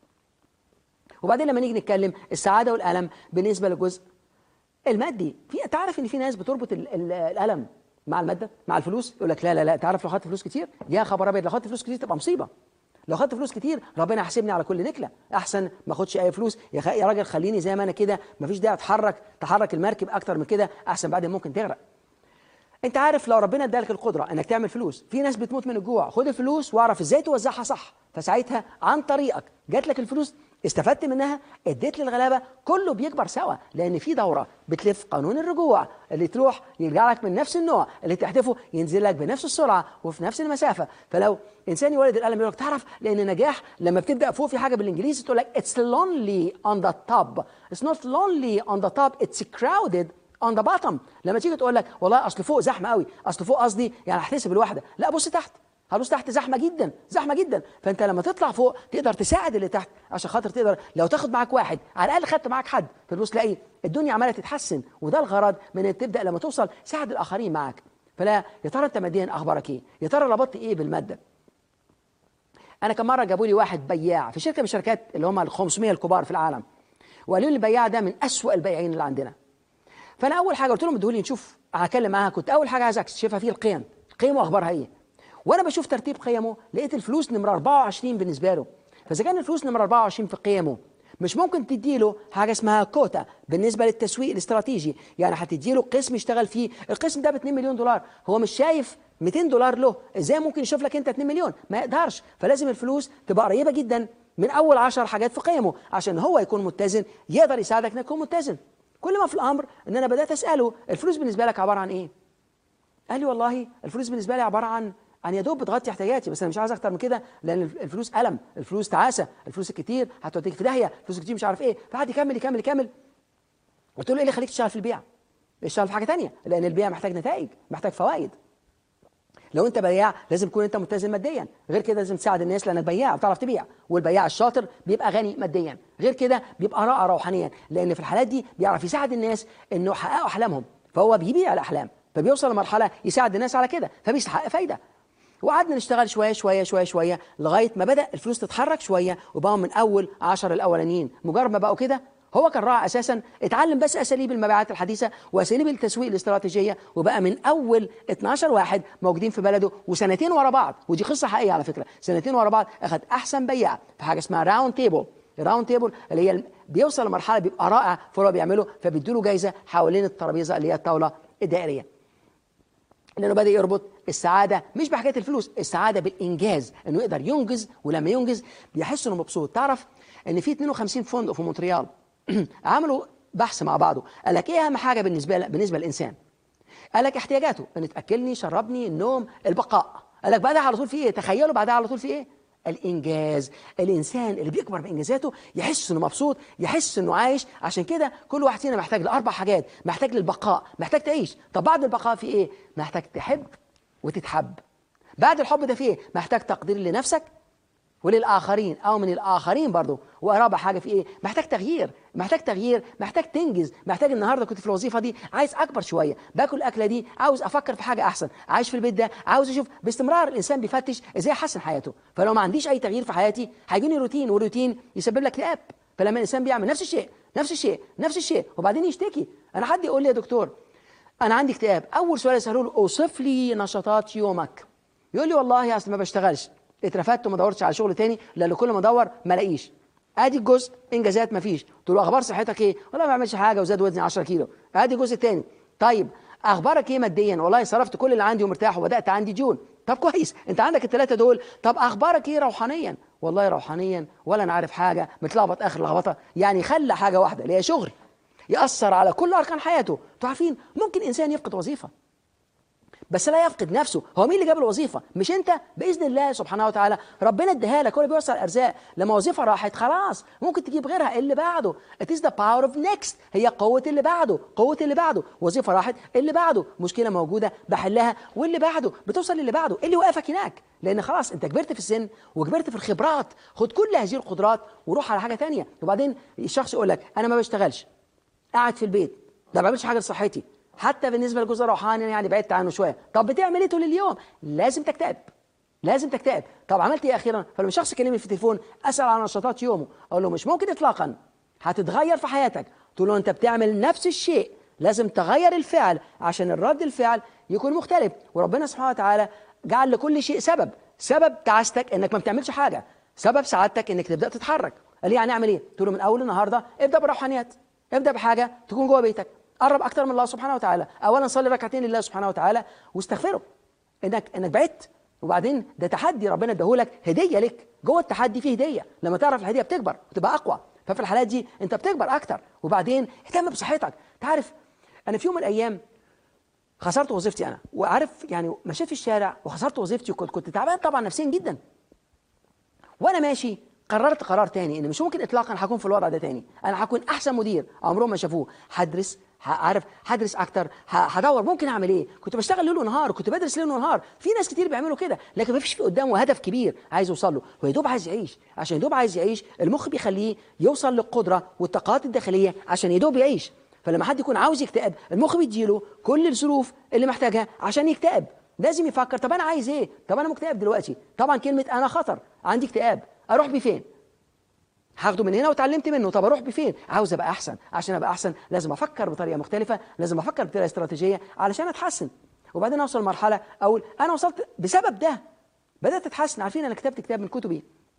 Speaker 1: وبعدين لما نيجي نتكلم السعاده والالم بالنسبه للجزء المادي في تعرف ان في ناس بتربط ال- ال- الالم مع الماده مع الفلوس يقول لك لا لا لا تعرف لو خدت فلوس كتير يا خبر ابيض لو خدت فلوس كتير تبقى مصيبه لو خدت فلوس كتير ربنا يحاسبني على كل نكله احسن ما اخدش اي فلوس يا, خ... يا راجل خليني زي ما انا كده مفيش داعي اتحرك تحرك المركب اكتر من كده احسن بعدين ممكن تغرق انت عارف لو ربنا ادالك القدره انك تعمل فلوس في ناس بتموت من الجوع خد الفلوس واعرف ازاي توزعها صح فساعتها عن طريقك جات لك الفلوس استفدت منها اديت للغلابه كله بيكبر سوا لان في دوره بتلف قانون الرجوع اللي تروح يرجع لك من نفس النوع اللي تحدفه ينزل لك بنفس السرعه وفي نفس المسافه فلو انسان يولد الالم يقول لك تعرف لان النجاح لما بتبدا فوق في حاجه بالانجليزي تقول لك it's lonely on the top it's not lonely on the top it's crowded on the bottom لما تيجي تقول لك والله اصل فوق زحمه قوي اصل فوق قصدي يعني هحتسب الواحده لا بص تحت هبص تحت زحمه جدا زحمه جدا فانت لما تطلع فوق تقدر تساعد اللي تحت عشان خاطر تقدر لو تاخد معاك واحد على الاقل خدت معاك حد فتبص تلاقي الدنيا عماله تتحسن وده الغرض من ان تبدا لما توصل ساعد الاخرين معاك فلا يا ترى انت ماديا اخبارك ايه يا ترى ربطت ايه بالماده انا كم مره جابوا لي واحد بياع في شركه من الشركات اللي هم ال 500 الكبار في العالم وقالوا لي البياع ده من أسوأ البياعين اللي عندنا فانا اول حاجه قلت لهم ادوا لي نشوف هتكلم معاها كنت اول حاجه عايز اكتشفها فيه القيم قيمه واخبارها ايه وانا بشوف ترتيب قيمه لقيت الفلوس نمره 24 بالنسبه له فاذا كان الفلوس نمره 24 في قيمه مش ممكن تديله حاجه اسمها كوتا بالنسبه للتسويق الاستراتيجي يعني هتديله قسم يشتغل فيه القسم ده ب 2 مليون دولار هو مش شايف 200 دولار له ازاي ممكن يشوف لك انت 2 مليون ما يقدرش فلازم الفلوس تبقى قريبه جدا من اول 10 حاجات في قيمه عشان هو يكون متزن يقدر يساعدك انك تكون متزن كل ما في الامر ان انا بدات اساله الفلوس بالنسبه لك عباره عن ايه قال لي والله الفلوس بالنسبه لي عباره عن عن يا دوب بتغطي احتياجاتي بس انا مش عايز اكتر من كده لان الفلوس الم الفلوس تعاسه الفلوس الكتير هتوديك في داهيه الفلوس الكتير مش عارف ايه فقعد يكمل يكمل يكمل قلت له ايه اللي يخليك تشتغل في البيع اشتغل في حاجه تانية لان البيع محتاج نتائج محتاج فوائد لو انت بياع لازم تكون انت متزن ماديا غير كده لازم تساعد الناس لانك بياع بتعرف تبيع والبياع الشاطر بيبقى غني ماديا غير كده بيبقى رائع روحانيا لان في الحالات دي بيعرف يساعد الناس انه يحققوا احلامهم فهو بيبيع الاحلام فبيوصل لمرحله يساعد الناس على كده فبيستحق فايده وقعدنا نشتغل شويه شويه شويه شويه لغايه ما بدا الفلوس تتحرك شويه وبقوا من اول 10 الاولانيين مجرد ما بقوا كده هو كان راعي اساسا اتعلم بس اساليب المبيعات الحديثه واساليب التسويق الاستراتيجيه وبقى من اول 12 واحد موجودين في بلده وسنتين ورا بعض ودي قصه حقيقيه على فكره سنتين ورا بعض اخذ احسن بياع في حاجه اسمها راوند تيبل الراوند تيبل اللي هي بيوصل لمرحله بيبقى رائع في اللي هو بيعمله فبيدوا له جايزه حوالين الترابيزه اللي هي الطاوله الدائريه لانه بدا يربط السعاده مش بحكايه الفلوس السعاده بالانجاز انه يقدر ينجز ولما ينجز بيحس انه مبسوط تعرف ان في 52 فندق في مونتريال عملوا بحث مع بعضه قال لك ايه اهم حاجه بالنسبه بالنسبه للانسان قال لك احتياجاته ان تاكلني شربني النوم البقاء قال لك بعدها على طول في ايه تخيلوا بعدها على طول في ايه الانجاز الانسان اللي بيكبر بانجازاته يحس انه مبسوط يحس انه عايش عشان كده كل واحد فينا محتاج لاربع حاجات محتاج للبقاء محتاج تعيش طب بعد البقاء في ايه محتاج تحب وتتحب بعد الحب ده في ايه محتاج تقدير لنفسك وللآخرين أو من الآخرين برضو ورابع حاجة في إيه محتاج تغيير محتاج تغيير محتاج تنجز محتاج النهاردة كنت في الوظيفة دي عايز أكبر شوية باكل الأكلة دي عاوز أفكر في حاجة أحسن عايش في البيت ده عاوز أشوف باستمرار الإنسان بيفتش إزاي يحسن حياته فلو ما عنديش أي تغيير في حياتي هيجيني روتين والروتين يسبب لك اكتئاب فلما الإنسان بيعمل نفس الشيء نفس الشيء نفس الشيء وبعدين يشتكي أنا حد يقول لي يا دكتور أنا عندي اكتئاب أول سؤال أسأله له أوصف لي نشاطات يومك يقول لي والله أصل ما بشتغلش اترفدت وما دورتش على شغل تاني لان كل ما ادور ما الاقيش ادي الجزء انجازات ما فيش تقول له اخبار صحتك ايه والله ما بعملش حاجه وزاد وزني 10 كيلو ادي الجزء الثاني طيب اخبارك ايه ماديا والله صرفت كل اللي عندي ومرتاح وبدات عندي جون طب كويس انت عندك الثلاثه دول طب اخبارك ايه روحانيا والله روحانيا ولا انا عارف حاجه متلخبط اخر لخبطه يعني خلى حاجه واحده اللي هي شغل ياثر على كل اركان حياته انتوا عارفين ممكن انسان يفقد وظيفه بس لا يفقد نفسه هو مين اللي جاب الوظيفه مش انت باذن الله سبحانه وتعالى ربنا اداها لك هو اللي بيوصل الارزاق لما وظيفه راحت خلاص ممكن تجيب غيرها اللي بعده it is the power of next هي قوه اللي بعده قوه اللي بعده وظيفه راحت اللي بعده مشكله موجوده بحلها واللي بعده بتوصل للي بعده اللي وقفك هناك لان خلاص انت كبرت في السن وكبرت في الخبرات خد كل هذه القدرات وروح على حاجه ثانيه وبعدين الشخص يقول لك انا ما بشتغلش قاعد في البيت ده ما بعملش حاجه لصحتي حتى بالنسبه للجزء الروحاني يعني بعدت عنه شويه طب بتعمل ايه طول اليوم لازم تكتئب لازم تكتئب طب عملت ايه اخيرا فلما شخص يكلمني في التليفون اسال عن نشاطات يومه اقول له مش ممكن اطلاقا هتتغير في حياتك تقول له انت بتعمل نفس الشيء لازم تغير الفعل عشان الرد الفعل يكون مختلف وربنا سبحانه وتعالى جعل لكل شيء سبب سبب تعاستك انك ما بتعملش حاجه سبب سعادتك انك تبدا تتحرك قال لي يعني اعمل ايه تقول له من اول النهارده ابدا بالروحانيات ابدا بحاجه تكون جوه بيتك قرب اكتر من الله سبحانه وتعالى اولا صلي ركعتين لله سبحانه وتعالى واستغفره انك انك بعدت وبعدين ده تحدي ربنا اداهولك هديه لك جوه التحدي فيه هديه لما تعرف الهديه بتكبر وتبقى اقوى ففي الحالات دي انت بتكبر اكتر وبعدين اهتم بصحتك تعرف انا في يوم من الايام خسرت وظيفتي انا وعارف يعني مشيت في الشارع وخسرت وظيفتي وكنت كنت تعبان طبعا نفسيا جدا وانا ماشي قررت قرار تاني ان مش ممكن اطلاقا هكون في الوضع ده تاني انا هكون احسن مدير عمرهم ما شافوه هدرس عارف هدرس اكتر هدور ممكن اعمل ايه كنت بشتغل ليل ونهار كنت بدرس ليل ونهار في ناس كتير بيعملوا كده لكن ما فيش في قدامه هدف كبير عايز يوصل له هو يدوب عايز يعيش عشان يدوب عايز يعيش المخ بيخليه يوصل للقدره والطاقات الداخليه عشان يدوب يعيش فلما حد يكون عاوز يكتئب المخ بيديله كل الظروف اللي محتاجها عشان يكتئب لازم يفكر طب انا عايز ايه طب انا مكتئب دلوقتي طبعا كلمه انا خطر عندي اكتئاب اروح بيه فين هاخده من هنا وتعلمت منه طب اروح بفين عاوز ابقى احسن عشان ابقى احسن لازم افكر بطريقه مختلفه لازم افكر بطريقه استراتيجيه علشان اتحسن وبعدين اوصل لمرحله اقول انا وصلت بسبب ده بدات اتحسن عارفين انا كتبت كتاب من كتبي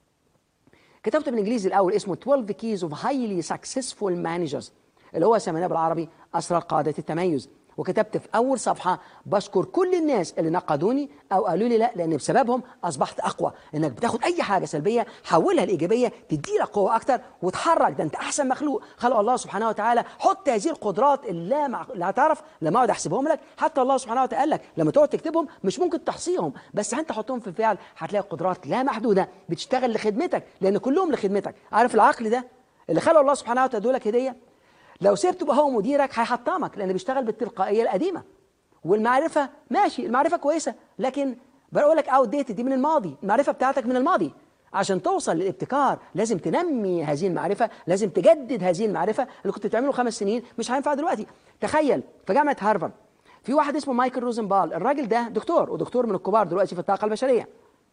Speaker 1: كتبته بالانجليزي الاول اسمه 12 keys of highly successful managers اللي هو سميناه بالعربي اسرار قاده التميز وكتبت في اول صفحه بشكر كل الناس اللي نقدوني او قالوا لي لا لان بسببهم اصبحت اقوى انك بتاخد اي حاجه سلبيه حولها لايجابيه تدي لك قوه اكتر وتحرك ده انت احسن مخلوق خلق الله سبحانه وتعالى حط هذه القدرات اللي مع... لا تعرف لما اقعد احسبهم لك حتى الله سبحانه وتعالى قال لك لما تقعد تكتبهم مش ممكن تحصيهم بس انت حطهم في الفعل هتلاقي قدرات لا محدوده بتشتغل لخدمتك لان كلهم لخدمتك عارف العقل ده اللي خلق الله سبحانه وتعالى لك هديه لو سبته بقى هو مديرك هيحطمك لان بيشتغل بالتلقائيه القديمه والمعرفه ماشي المعرفه كويسه لكن بقول لك اوت ديت دي من الماضي المعرفه بتاعتك من الماضي عشان توصل للابتكار لازم تنمي هذه المعرفه لازم تجدد هذه المعرفه اللي كنت بتعمله خمس سنين مش هينفع دلوقتي تخيل في جامعه هارفارد في واحد اسمه مايكل روزنبال الراجل ده دكتور ودكتور من الكبار دلوقتي في الطاقه البشريه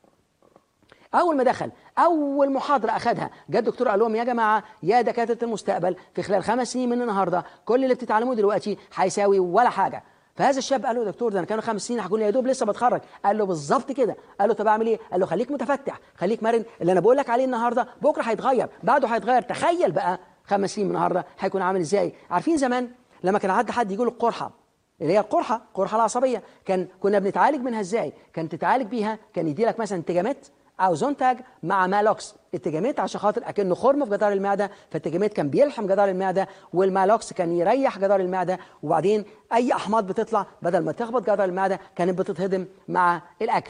Speaker 1: اول ما دخل اول محاضره اخذها جاء الدكتور قال لهم يا جماعه يا دكاتره المستقبل في خلال خمس سنين من النهارده كل اللي بتتعلموه دلوقتي هيساوي ولا حاجه فهذا الشاب قال له يا دكتور ده انا كانوا خمس سنين هكون يا دوب لسه بتخرج قال له بالظبط كده قال له طب اعمل ايه قال له خليك متفتح خليك مرن اللي انا بقول لك عليه النهارده بكره هيتغير بعده هيتغير تخيل بقى خمس سنين من النهارده هيكون عامل ازاي عارفين زمان لما كان عدى حد يقول القرحه اللي هي القرحه القرحه العصبيه كان كنا بنتعالج منها ازاي كان تتعالج بيها كان يدي لك مثلا انتجامات او زونتاج مع مالوكس التجاميت عشان خاطر اكنه خرم في جدار المعده فالتجاميت كان بيلحم جدار المعده والمالوكس كان يريح جدار المعده وبعدين اي احماض بتطلع بدل ما تخبط جدار المعده كانت بتتهضم مع الاكل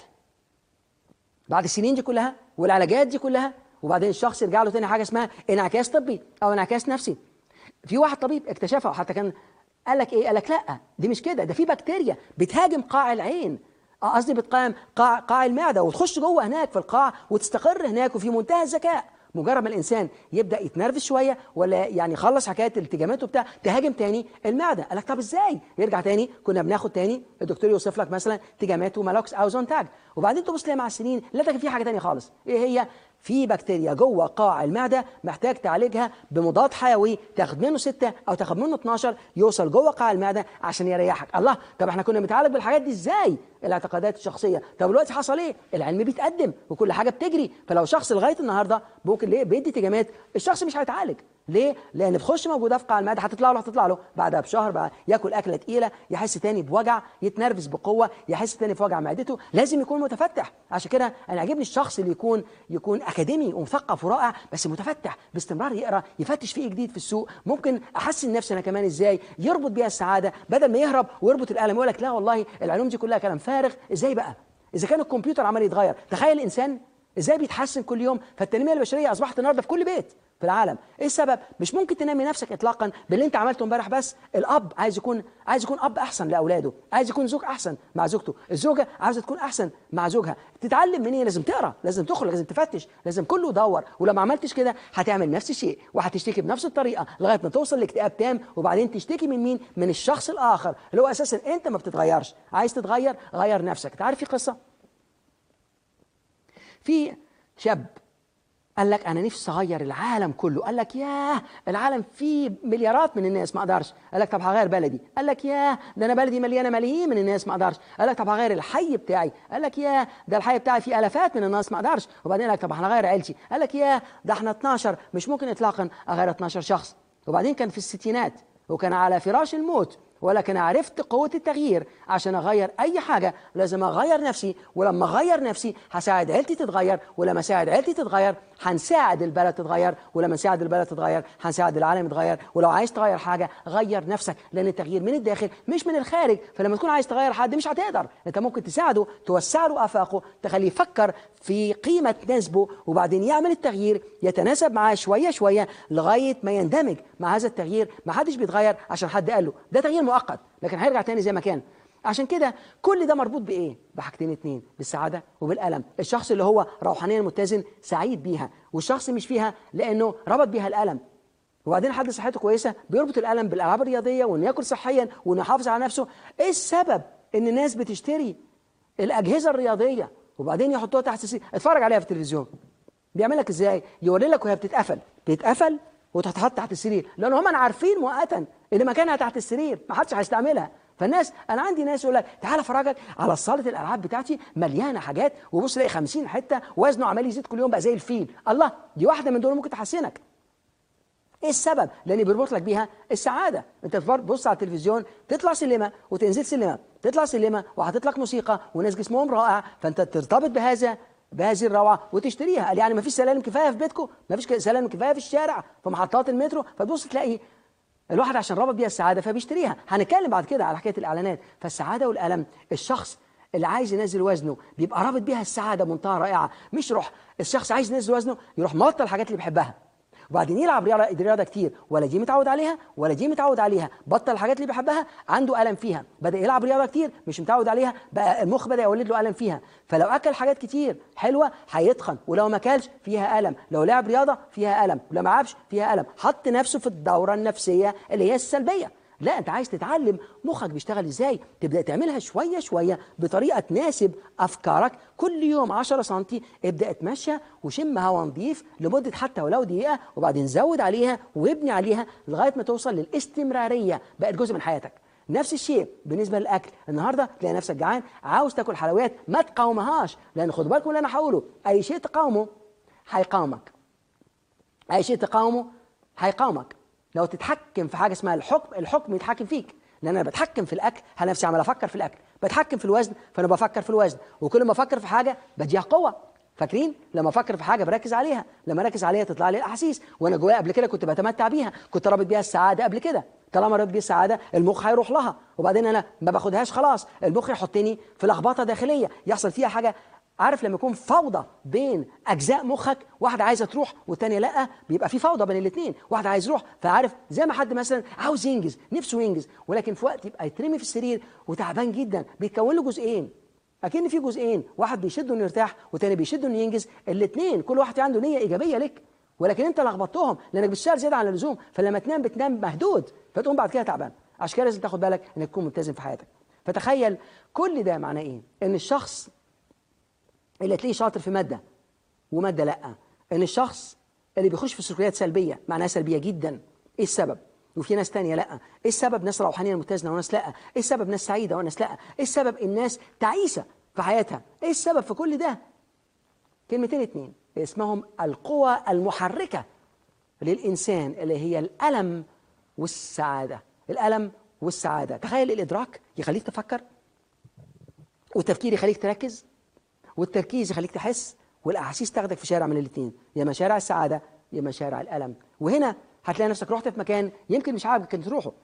Speaker 1: بعد السنين دي كلها والعلاجات دي كلها وبعدين الشخص يرجع له تاني حاجه اسمها انعكاس طبي او انعكاس نفسي في واحد طبيب اكتشفها وحتى كان قال لك ايه قال لك لا دي مش كده ده في بكتيريا بتهاجم قاع العين قصدي بتقام قاع, قاع المعده وتخش جوه هناك في القاع وتستقر هناك وفي منتهى الذكاء مجرد ما الانسان يبدا يتنرفز شويه ولا يعني يخلص حكايه الالتجامات وبتاع تهاجم تاني المعده قال لك طب ازاي يرجع تاني كنا بناخد تاني الدكتور يوصف لك مثلا التجامات ومالوكس او زونتاج وبعدين تبص تلاقي مع السنين لا كان في حاجه ثانيه خالص ايه هي في بكتيريا جوه قاع المعده محتاج تعالجها بمضاد حيوي تاخد منه 6 او تاخد منه 12 يوصل جوه قاع المعده عشان يريحك الله طب احنا كنا بنتعالج بالحاجات دي ازاي الاعتقادات الشخصيه طب دلوقتي حصل ايه العلم بيتقدم وكل حاجه بتجري فلو شخص لغايه النهارده ممكن ليه بيدي تجامات الشخص مش هيتعالج ليه؟ لأن بتخش موجودة في قاع المعدة هتطلع له هتطلع له بعدها بشهر بقى ياكل أكلة تقيلة يحس تاني بوجع يتنرفز بقوة يحس تاني في وجع معدته لازم يكون متفتح عشان كده أنا عاجبني الشخص اللي يكون يكون أكاديمي ومثقف ورائع بس متفتح باستمرار يقرأ يفتش فيه جديد في السوق ممكن أحسن نفسي أنا كمان إزاي يربط بيها السعادة بدل ما يهرب ويربط القلم يقول لك لا والله العلوم دي كلها كلام فارغ إزاي بقى؟ إذا كان الكمبيوتر عمال يتغير تخيل الإنسان ازاي بيتحسن كل يوم فالتنميه البشريه اصبحت النهارده في كل بيت في العالم ايه السبب مش ممكن تنمي نفسك اطلاقا باللي انت عملته امبارح بس الاب عايز يكون عايز يكون اب احسن لاولاده عايز يكون زوج احسن مع زوجته الزوجه عايزه تكون احسن مع زوجها تتعلم من ايه لازم تقرا لازم تخرج لازم تفتش لازم كله يدور ولو ما عملتش كده هتعمل نفس الشيء وهتشتكي بنفس الطريقه لغايه ما توصل لاكتئاب تام وبعدين تشتكي من مين من الشخص الاخر اللي هو اساسا انت ما بتتغيرش عايز تتغير غير نفسك انت عارف في قصه في شاب قال لك انا نفسي اغير العالم كله قال لك ياه العالم فيه مليارات من الناس ما اقدرش قال لك طب هغير بلدي قال لك ياه ده انا بلدي مليانه ملايين من الناس ما اقدرش قال لك طب هغير الحي بتاعي قال لك ياه ده الحي بتاعي فيه الافات من الناس ما اقدرش وبعدين قال لك طب هنغير عيلتي قال لك ياه ده احنا 12 مش ممكن اطلاقا اغير 12 شخص وبعدين كان في الستينات وكان على فراش الموت ولكن عرفت قوة التغيير عشان أغير أي حاجة لازم أغير نفسي ولما أغير نفسي هساعد عيلتي تتغير ولما أساعد عيلتي تتغير هنساعد البلد تتغير ولما نساعد البلد تتغير هنساعد العالم يتغير ولو عايز تغير حاجة غير نفسك لأن التغيير من الداخل مش من الخارج فلما تكون عايز تغير حد مش هتقدر أنت ممكن تساعده توسع له آفاقه تخليه يفكر في قيمة تناسبه وبعدين يعمل التغيير يتناسب معاه شوية شوية لغاية ما يندمج مع هذا التغيير ما حدش بيتغير عشان حد قال له ده تغيير مؤقت لكن هيرجع تاني زي ما كان عشان كده كل ده مربوط بايه بحاجتين اتنين بالسعاده وبالالم الشخص اللي هو روحانيا متزن سعيد بيها والشخص مش فيها لانه ربط بيها الالم وبعدين حد صحته كويسه بيربط الالم بالالعاب الرياضيه وانه ياكل صحيا وانه يحافظ على نفسه ايه السبب ان الناس بتشتري الاجهزه الرياضيه وبعدين يحطوها تحت السرير اتفرج عليها في التلفزيون بيعمل لك ازاي يوري لك وهي بتتقفل بتتقفل وتتحط تحت السرير لان هم عارفين مؤقتا ان مكانها تحت السرير ما حدش هيستعملها فالناس انا عندي ناس يقول لك تعالى افرجك على صاله الالعاب بتاعتي مليانه حاجات وبص تلاقي 50 حته وزنه عمال يزيد كل يوم بقى زي الفيل الله دي واحده من دول ممكن تحسنك ايه السبب لان بيربط لك بيها السعاده انت تبص على التلفزيون تطلع سلمه وتنزل سلمه تطلع سلمه وحاطط لك موسيقى وناس جسمهم رائع فانت ترتبط بهذا بهذه الروعه وتشتريها قال يعني ما فيش سلالم كفايه في بيتكم ما فيش سلالم كفايه في الشارع في محطات المترو فتبص تلاقي الواحد عشان ربط بيها السعاده فبيشتريها هنتكلم بعد كده على حكايه الاعلانات فالسعاده والالم الشخص اللي عايز ينزل وزنه بيبقى رابط بيها السعاده بمنتهى رائعه مش روح الشخص عايز ينزل وزنه يروح مبطل الحاجات اللي بيحبها وبعدين يلعب رياضه رياضه كتير ولا دي متعود عليها ولا دي متعود عليها بطل الحاجات اللي بيحبها عنده الم فيها بدا يلعب رياضه كتير مش متعود عليها بقى المخ بدا يولد له الم فيها فلو اكل حاجات كتير حلوه هيتخن ولو ما اكلش فيها الم لو لعب رياضه فيها الم ولو ما لعبش فيها الم حط نفسه في الدوره النفسيه اللي هي السلبيه لا انت عايز تتعلم مخك بيشتغل ازاي تبدا تعملها شويه شويه بطريقه تناسب افكارك كل يوم 10 سم ابدا اتمشى وشم هواء نظيف لمده حتى ولو دقيقه وبعدين زود عليها وابني عليها لغايه ما توصل للاستمراريه بقت جزء من حياتك نفس الشيء بالنسبه للاكل النهارده تلاقي نفسك جعان عاوز تاكل حلويات ما تقاومهاش لان خد بالكم اللي انا هقوله اي شيء تقاومه هيقاومك اي شيء تقاومه هيقاومك لو تتحكم في حاجه اسمها الحكم الحكم يتحكم فيك لان انا بتحكم في الاكل انا نفسي عمال افكر في الاكل بتحكم في الوزن فانا بفكر في الوزن وكل ما افكر في حاجه بديها قوه فاكرين لما افكر في حاجه بركز عليها لما اركز عليها تطلع لي الاحاسيس وانا جوايا قبل كده كنت بتمتع بيها كنت رابط بيها السعاده قبل كده طالما رابط بيها السعاده المخ هيروح لها وبعدين انا ما باخدهاش خلاص المخ يحطني في لخبطه داخليه يحصل فيها حاجه عارف لما يكون فوضى بين اجزاء مخك واحده عايزه تروح والثانيه لا بيبقى في فوضى بين الاثنين واحد عايز يروح فعارف زي ما حد مثلا عاوز ينجز نفسه ينجز ولكن في وقت يبقى يترمي في السرير وتعبان جدا بيتكون له جزئين اكن في جزئين واحد بيشده انه يرتاح والثاني بيشده انه ينجز الاثنين كل واحد عنده نيه ايجابيه لك ولكن انت لخبطتهم لانك بتشتغل زياده عن اللزوم فلما تنام بتنام مهدود فتقوم بعد كده تعبان عشان كده لازم تاخد بالك انك تكون ملتزم في حياتك فتخيل كل ده معناه ايه ان الشخص اللي تلاقيه شاطر في ماده وماده لا ان الشخص اللي بيخش في سلوكيات سلبيه معناها سلبيه جدا ايه السبب وفي ناس تانية لا ايه السبب ناس روحانيه متزنه وناس لا ايه السبب ناس سعيده وناس لا ايه السبب الناس تعيسه في حياتها ايه السبب في كل ده كلمتين اتنين اسمهم القوى المحركه للانسان اللي هي الالم والسعاده الالم والسعاده تخيل الادراك يخليك تفكر والتفكير يخليك تركز والتركيز يخليك تحس والاحاسيس تاخدك في شارع من الاثنين يا مشارع السعاده يا مشارع الالم وهنا هتلاقي نفسك رحت في مكان يمكن مش عاجبك انت تروحه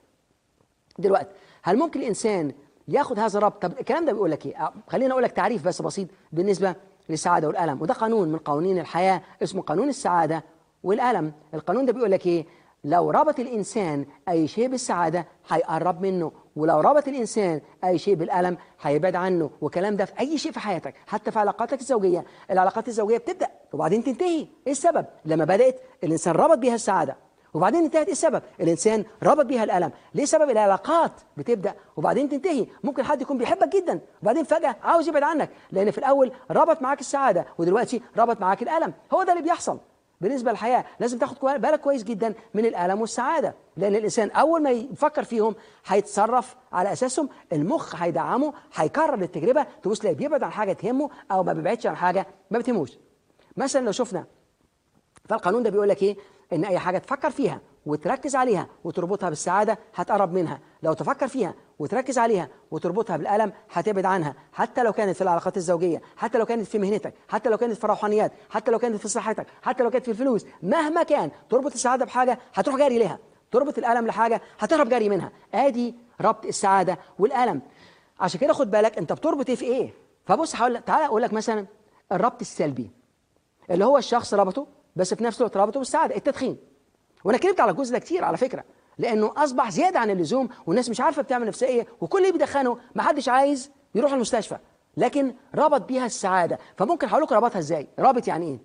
Speaker 1: دلوقتي هل ممكن الانسان ياخد هذا الربط طب الكلام ده بيقول لك ايه آه، خليني اقول لك تعريف بس بسيط بالنسبه للسعاده والالم وده قانون من قوانين الحياه اسمه قانون السعاده والالم القانون ده بيقول لك ايه لو ربط الانسان اي شيء بالسعاده هيقرب منه ولو ربط الانسان اي شيء بالالم هيبعد عنه والكلام ده في اي شيء في حياتك حتى في علاقاتك الزوجيه العلاقات الزوجيه بتبدا وبعدين تنتهي ايه السبب لما بدات الانسان ربط بيها السعاده وبعدين انتهت ايه السبب الانسان ربط بيها الالم ليه سبب العلاقات بتبدا وبعدين تنتهي ممكن حد يكون بيحبك جدا وبعدين فجاه عاوز يبعد عنك لان في الاول ربط معاك السعاده ودلوقتي ربط معاك الالم هو ده اللي بيحصل بالنسبه للحياه لازم تاخد كوي- بالك كويس جدا من الالم والسعاده لان الانسان اول ما يفكر فيهم هيتصرف على اساسهم المخ هيدعمه هيكرر التجربه تبص تلاقيه بيبعد عن حاجه تهمه او ما بيبعدش عن حاجه ما بتهموش مثلا لو شفنا فالقانون ده بيقول لك ايه ان اي حاجه تفكر فيها وتركز عليها وتربطها بالسعاده هتقرب منها لو تفكر فيها وتركز عليها وتربطها بالالم هتبعد عنها حتى لو كانت في العلاقات الزوجيه حتى لو كانت في مهنتك حتى لو كانت في روحانيات حتى لو كانت في صحتك حتى لو كانت في الفلوس مهما كان تربط السعاده بحاجه هتروح جاري ليها تربط الالم لحاجه هتهرب جاري منها ادي ربط السعاده والالم عشان كده خد بالك انت بتربط ايه في ايه فبص هقول تعالى اقول لك مثلا الربط السلبي اللي هو الشخص ربطه بس في نفس الوقت ربطه بالسعاده التدخين وانا اتكلمت على الجزء ده كتير على فكره لانه اصبح زياده عن اللزوم والناس مش عارفه بتعمل نفسها ايه وكل اللي بيدخنوا ما حدش عايز يروح المستشفى لكن ربط بيها السعاده فممكن هقول لكم ربطها ازاي رابط يعني ايه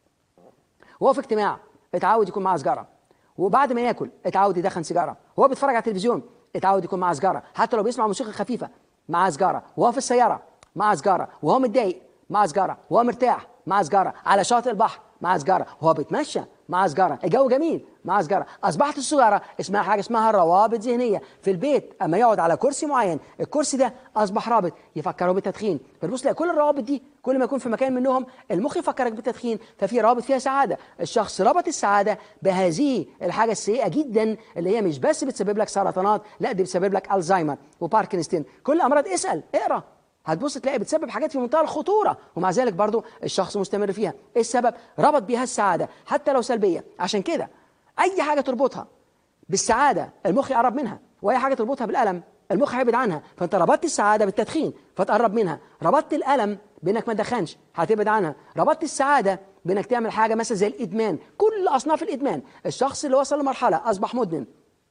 Speaker 1: وهو في اجتماع اتعود يكون معاه سيجاره وبعد ما ياكل اتعود يدخن سيجاره وهو بيتفرج على التلفزيون اتعود يكون معاه سيجاره حتى لو بيسمع موسيقى خفيفه معاه سيجاره وهو في السياره معاه سيجاره وهو متضايق معاه سيجاره وهو مرتاح معاه سيجاره على شاطئ البحر معاه سيجاره وهو بيتمشى معاه سيجاره الجو جميل معاه سيجاره اصبحت السيجاره اسمها حاجه اسمها روابط ذهنيه في البيت اما يقعد على كرسي معين الكرسي ده اصبح رابط يفكره بالتدخين فتبص تلاقي كل الروابط دي كل ما يكون في مكان منهم المخ يفكرك بالتدخين ففي رابط فيها سعاده الشخص ربط السعاده بهذه الحاجه السيئه جدا اللي هي مش بس بتسبب لك سرطانات لا دي بتسبب لك الزهايمر وباركنستين كل الامراض اسال اقرا هتبص تلاقي بتسبب حاجات في منتهى الخطوره ومع ذلك برضو الشخص مستمر فيها ايه السبب ربط بيها السعاده حتى لو سلبيه عشان كده اي حاجه تربطها بالسعاده المخ يقرب منها واي حاجه تربطها بالالم المخ هيبعد عنها فانت ربطت السعاده بالتدخين فتقرب منها ربطت الالم بانك ما تدخنش هتبعد عنها ربطت السعاده بانك تعمل حاجه مثلا زي الادمان كل اصناف الادمان الشخص اللي وصل لمرحله اصبح مدمن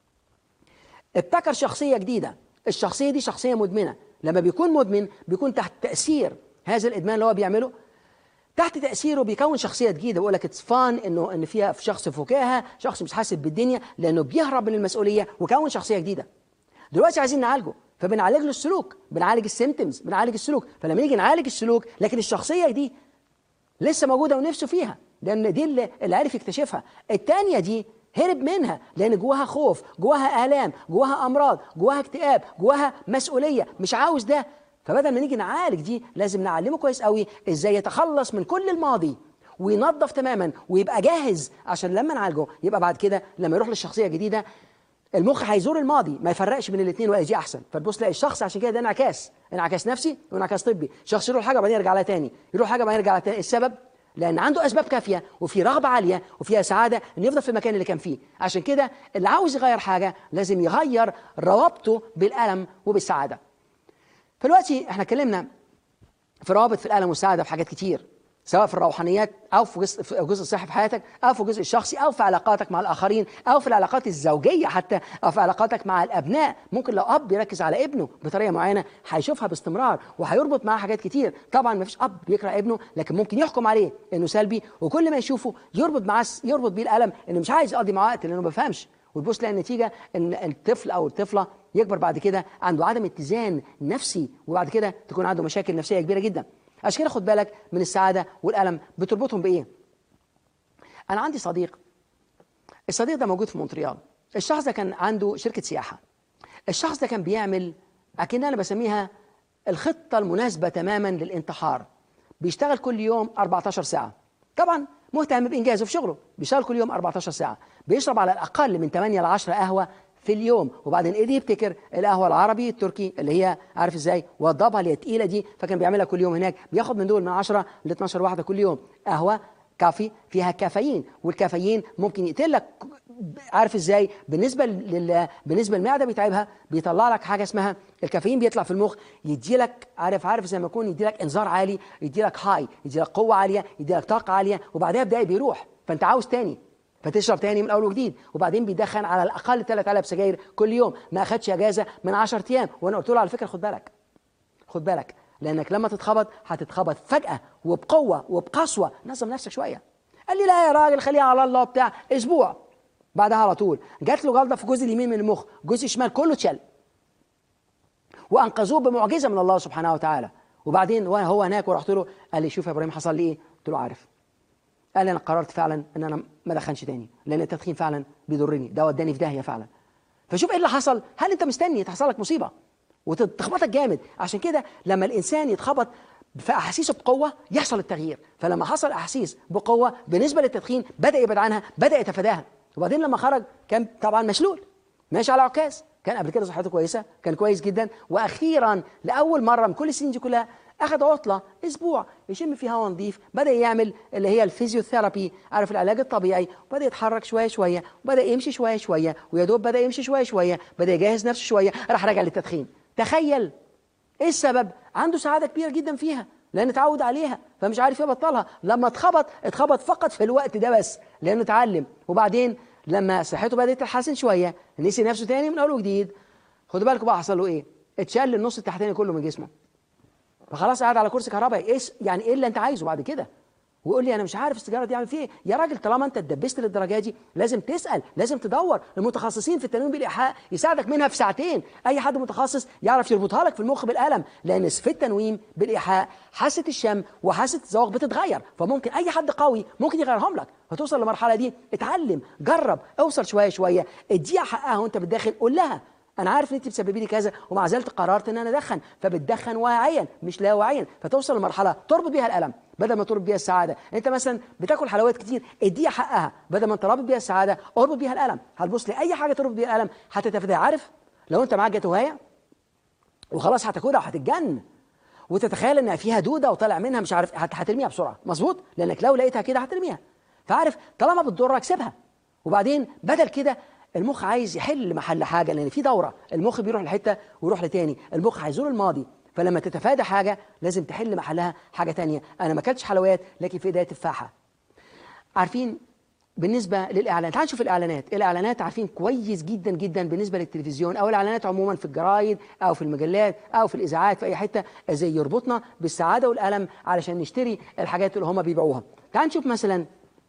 Speaker 1: ابتكر شخصيه جديده الشخصيه دي شخصيه مدمنه لما بيكون مدمن بيكون تحت تاثير هذا الادمان اللي هو بيعمله تحت تاثيره بيكون شخصيه جديده بيقول لك اتس فان انه ان فيها في شخص فكاهه شخص مش حاسس بالدنيا لانه بيهرب من المسؤوليه وكون شخصيه جديده دلوقتي عايزين نعالجه فبنعالج له السلوك بنعالج السيمتومز بنعالج السلوك فلما نيجي نعالج السلوك لكن الشخصيه دي لسه موجوده ونفسه فيها لان دي اللي, اللي عرف يكتشفها الثانيه دي هرب منها لان جواها خوف جواها الام جواها امراض جواها اكتئاب جواها مسؤوليه مش عاوز ده فبدل ما نيجي نعالج دي لازم نعلمه كويس قوي ازاي يتخلص من كل الماضي وينظف تماما ويبقى جاهز عشان لما نعالجه يبقى بعد كده لما يروح للشخصيه الجديده المخ هيزور الماضي ما يفرقش بين الاثنين ولا دي احسن فتبص تلاقي الشخص عشان كده ده انعكاس انعكاس نفسي وانعكاس طبي شخص يروح حاجه بعدين يرجع لها تاني يروح حاجه بعدين يرجع لها تاني السبب لان عنده اسباب كافيه وفي رغبه عاليه وفيها سعاده انه يفضل في المكان اللي كان فيه عشان كده اللي عاوز يغير حاجه لازم يغير روابطه بالالم وبالسعاده فدلوقتي احنا اتكلمنا في روابط في الالم والسعاده في حاجات كتير سواء في الروحانيات او في جزء في جزء الصحي في حياتك او في الجزء الشخصي او في علاقاتك مع الاخرين او في العلاقات الزوجيه حتى او في علاقاتك مع الابناء ممكن لو اب يركز على ابنه بطريقه معينه هيشوفها باستمرار وهيربط معاه حاجات كتير طبعا ما فيش اب بيكره ابنه لكن ممكن يحكم عليه انه سلبي وكل ما يشوفه يربط معاه يربط بيه الالم انه مش عايز يقضي معاه وقت لانه ما بيفهمش وتبص تلاقي النتيجه ان الطفل او الطفله يكبر بعد كده عنده عدم اتزان نفسي وبعد كده تكون عنده مشاكل نفسيه كبيره جدا عشان كده خد بالك من السعاده والالم بتربطهم بايه انا عندي صديق الصديق ده موجود في مونتريال الشخص ده كان عنده شركه سياحه الشخص ده كان بيعمل اكن انا بسميها الخطه المناسبه تماما للانتحار بيشتغل كل يوم 14 ساعه طبعا مهتم بانجازه في شغله بيشتغل كل يوم 14 ساعه بيشرب على الاقل من 8 ل 10 قهوه في اليوم وبعدين ايه يبتكر القهوه العربي التركي اللي هي عارف ازاي وضبها اللي هي تقيله دي فكان بيعملها كل يوم هناك بياخد من دول من 10 ل 12 واحده كل يوم قهوه كافي فيها كافيين والكافيين ممكن يقتلك عارف ازاي بالنسبه لل... بالنسبه للمعده بيتعبها بيطلع لك حاجه اسمها الكافيين بيطلع في المخ يدي لك عارف عارف زي ما يكون يدي لك انذار عالي يدي لك هاي يدي لك قوه عاليه يدي لك طاقه عاليه وبعدها بدايه بيروح فانت عاوز تاني فتشرب تاني من اول وجديد وبعدين بيدخن على الاقل ثلاث علب سجاير كل يوم ما اخدش اجازه من 10 ايام وانا قلت له على فكره خد بالك خد بالك لانك لما تتخبط هتتخبط فجاه وبقوه وبقسوه نظم نفسك شويه قال لي لا يا راجل خليها على الله وبتاع اسبوع بعدها على طول جات له جلطه في الجزء اليمين من المخ الجزء الشمال كله اتشل وانقذوه بمعجزه من الله سبحانه وتعالى وبعدين وانا هو هناك ورحت له قال لي شوف يا ابراهيم حصل لي ايه قلت له عارف قال لي انا قررت فعلا ان انا ما ادخنش تاني لان التدخين فعلا بيضرني ده وداني في داهيه فعلا فشوف ايه اللي حصل هل انت مستني تحصل لك مصيبه وتخبطك جامد عشان كده لما الانسان يتخبط في احاسيسه بقوه يحصل التغيير فلما حصل احاسيس بقوه بالنسبه للتدخين بدا يبعد عنها بدا يتفاداها وبعدين لما خرج كان طبعا مشلول ماشي على عكاز كان قبل كده صحته كويسه كان كويس جدا واخيرا لاول مره من كل السنين دي كلها اخذ عطله اسبوع يشم فيه هواء نظيف بدا يعمل اللي هي الفيزيوثيرابي عارف العلاج الطبيعي وبدا يتحرك شويه شويه وبدا يمشي شويه شويه ويا دوب بدا يمشي شويه شويه بدا يجهز نفسه شويه راح راجع للتدخين تخيل ايه السبب عنده سعاده كبيره جدا فيها لان اتعود عليها فمش عارف يبطلها لما اتخبط اتخبط فقط في الوقت ده بس لانه اتعلم وبعدين لما صحته بدات تتحسن شويه نسي نفسه تاني من اول وجديد خدوا بالكم بقى حصل له ايه اتشال النص التحتاني كله من جسمه فخلاص قاعد على كرسي كهربائي ايه يعني ايه اللي انت عايزه بعد كده ويقول لي انا مش عارف السيجاره دي اعمل فيها ايه يا راجل طالما انت اتدبست للدرجه دي لازم تسال لازم تدور المتخصصين في التنويم بالايحاء يساعدك منها في ساعتين اي حد متخصص يعرف يربطها لك في المخ بالقلم لان في التنويم بالايحاء حاسه الشم وحاسه الذوق بتتغير فممكن اي حد قوي ممكن يغيرهم لك فتوصل للمرحله دي اتعلم جرب اوصل شويه شويه اديها حقها وانت بالداخل قول لها انا عارف ان انت بتسببي لي كذا ومع ذلك قررت ان انا ادخن فبتدخن واعيا مش لا واعيا فتوصل لمرحله تربط بيها الالم بدل ما تربط بيها السعاده انت مثلا بتاكل حلويات كتير اديها حقها بدل ما انت رابط بيها السعاده اربط بيها الالم هتبص لاي حاجه تربط بيها الالم هتتفاداها عارف لو انت معاك جاتوهايه وخلاص هتاكلها وهتتجن وتتخيل انها فيها دوده وطالع منها مش عارف هترميها بسرعه مظبوط لانك لو لقيتها كده هترميها فعارف طالما بتضرك سيبها وبعدين بدل كده المخ عايز يحل محل حاجه لان في دوره المخ بيروح لحته ويروح لتاني المخ هيزور الماضي فلما تتفادى حاجه لازم تحل محلها حاجه تانية انا ما اكلتش حلويات لكن في ايديا تفاحه عارفين بالنسبه للاعلانات تعالوا نشوف الاعلانات الاعلانات عارفين كويس جدا جدا بالنسبه للتلفزيون او الاعلانات عموما في الجرايد او في المجلات او في الاذاعات في اي حته ازاي يربطنا بالسعاده والالم علشان نشتري الحاجات اللي هم بيبيعوها تعال نشوف مثلا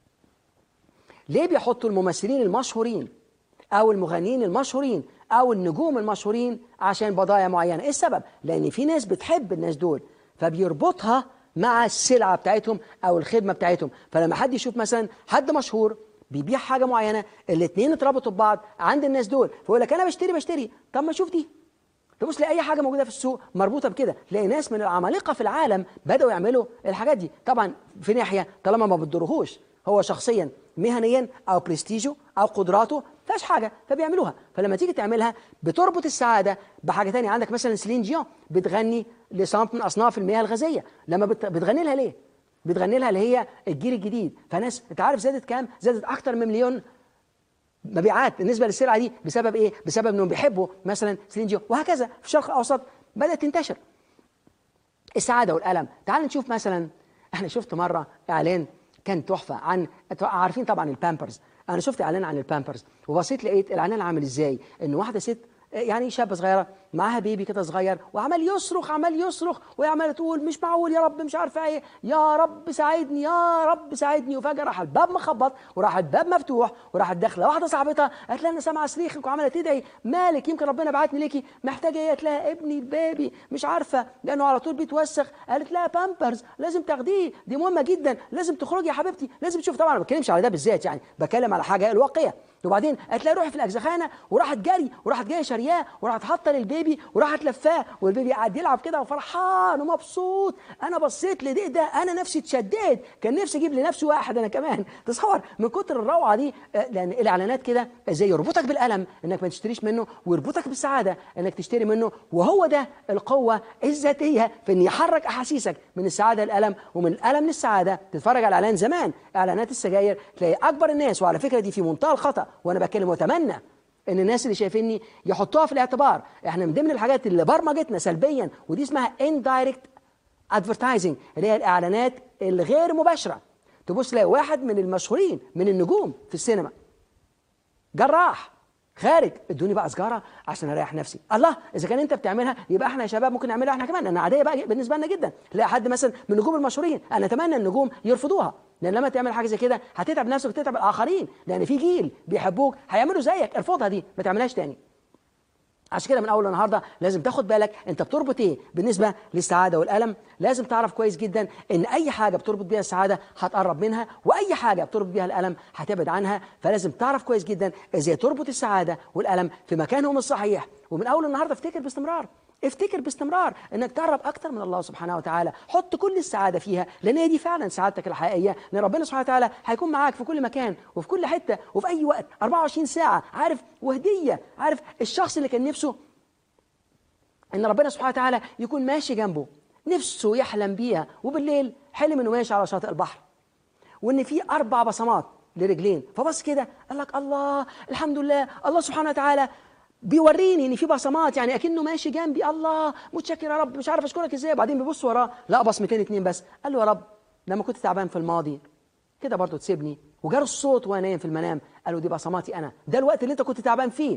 Speaker 1: ليه بيحطوا الممثلين المشهورين او المغنيين المشهورين او النجوم المشهورين عشان بضايع معينه ايه السبب لان في ناس بتحب الناس دول فبيربطها مع السلعه بتاعتهم او الخدمه بتاعتهم فلما حد يشوف مثلا حد مشهور بيبيع حاجه معينه الاثنين اتربطوا ببعض عند الناس دول فيقول لك انا بشتري بشتري طب ما شوف دي تبص لاي حاجه موجوده في السوق مربوطه بكده تلاقي ناس من العمالقه في العالم بداوا يعملوا الحاجات دي طبعا في ناحيه طالما ما بتضرهوش هو شخصيا مهنيا او برستيجه او قدراته فيهاش حاجه فبيعملوها فلما تيجي تعملها بتربط السعاده بحاجه ثانيه عندك مثلا سلين جيون بتغني لصنف من اصناف المياه الغازيه لما بتغني لها ليه بتغني لها اللي هي الجيل الجديد فناس انت عارف زادت كام زادت اكتر من مليون مبيعات بالنسبه للسلعه دي بسبب ايه بسبب انهم بيحبوا مثلا سلين جيون وهكذا في الشرق الاوسط بدات تنتشر السعاده والالم تعال نشوف مثلا احنا شفت مره اعلان كان تحفه عن عارفين طبعا البامبرز انا شفت اعلان عن البامبرز وبصيت لقيت الاعلان عامل ازاي ان واحده ست يعني شابه صغيره معاها بيبي كده صغير وعمال يصرخ عمال يصرخ وهي عماله تقول مش معقول يا رب مش عارفه ايه يا رب ساعدني يا رب ساعدني وفجاه راح الباب مخبط وراح الباب مفتوح وراحت داخله واحده صاحبتها قالت لها انا سامعه صريخك وعماله تدعي مالك يمكن ربنا بعتني ليكي محتاجه ايه قالت لها ابني البيبي مش عارفه لانه على طول بيتوسخ قالت لها بامبرز لازم تاخديه دي مهمه جدا لازم تخرجي يا حبيبتي لازم تشوف طبعا ما بتكلمش على ده بالذات يعني بتكلم على حاجه الواقيه وبعدين قالت لها روحي في الاجزخانه وراحت جري وراحت جايه شارياه وراحت حاطه للبيبي وراحت لفاه والبيبي قاعد يلعب كده وفرحان ومبسوط انا بصيت لده ده انا نفسي اتشديت كان نفسي اجيب لنفسي واحد انا كمان تصور من كتر الروعه دي آه، لان الاعلانات كده زي يربطك بالالم انك ما تشتريش منه ويربطك بالسعاده انك تشتري منه وهو ده القوه الذاتيه في ان يحرك احاسيسك من السعاده للالم ومن الالم للسعاده تتفرج على اعلان زمان اعلانات السجاير تلاقي اكبر الناس وعلى فكره دي في منتهى الخطا وانا بتكلم واتمنى ان الناس اللي شايفيني يحطوها في الاعتبار احنا من ضمن الحاجات اللي برمجتنا سلبيا ودي اسمها indirect advertising اللي هي الاعلانات الغير مباشره تبص تلاقي واحد من المشهورين من النجوم في السينما جراح خارج ادوني بقى سجاره عشان اريح نفسي الله اذا كان انت بتعملها يبقى احنا يا شباب ممكن نعملها احنا كمان انا عاديه بقى بالنسبه لنا جدا لا حد مثلا من النجوم المشهورين انا اتمنى النجوم يرفضوها لان لما تعمل حاجه زي كده هتتعب نفسك وتتعب الاخرين لان في جيل بيحبوك هيعملوا زيك ارفضها دي ما تعملهاش تاني عشان كده من اول النهارده لازم تاخد بالك انت بتربط ايه بالنسبه للسعاده والالم لازم تعرف كويس جدا ان اي حاجه بتربط بيها السعاده هتقرب منها واي حاجه بتربط بيها الالم هتبعد عنها فلازم تعرف كويس جدا ازاي تربط السعاده والالم في مكانهم الصحيح ومن اول النهارده افتكر باستمرار افتكر باستمرار انك تقرب اكتر من الله سبحانه وتعالى حط كل السعاده فيها لان هي دي فعلا سعادتك الحقيقيه لان ربنا سبحانه وتعالى هيكون معاك في كل مكان وفي كل حته وفي اي وقت 24 ساعه عارف وهديه عارف الشخص اللي كان نفسه ان ربنا سبحانه وتعالى يكون ماشي جنبه نفسه يحلم بيها وبالليل حلم انه ماشي على شاطئ البحر وان في اربع بصمات لرجلين فبص كده قال لك الله الحمد لله الله سبحانه وتعالى بيوريني ان في بصمات يعني اكنه ماشي جنبي الله متشكر يا رب مش عارف اشكرك ازاي بعدين بيبص وراه لا بصمتين اتنين بس قال له يا رب لما كنت تعبان في الماضي كده برضه تسيبني وجاله الصوت وانا نايم في المنام قال له دي بصماتي انا ده الوقت اللي انت كنت تعبان فيه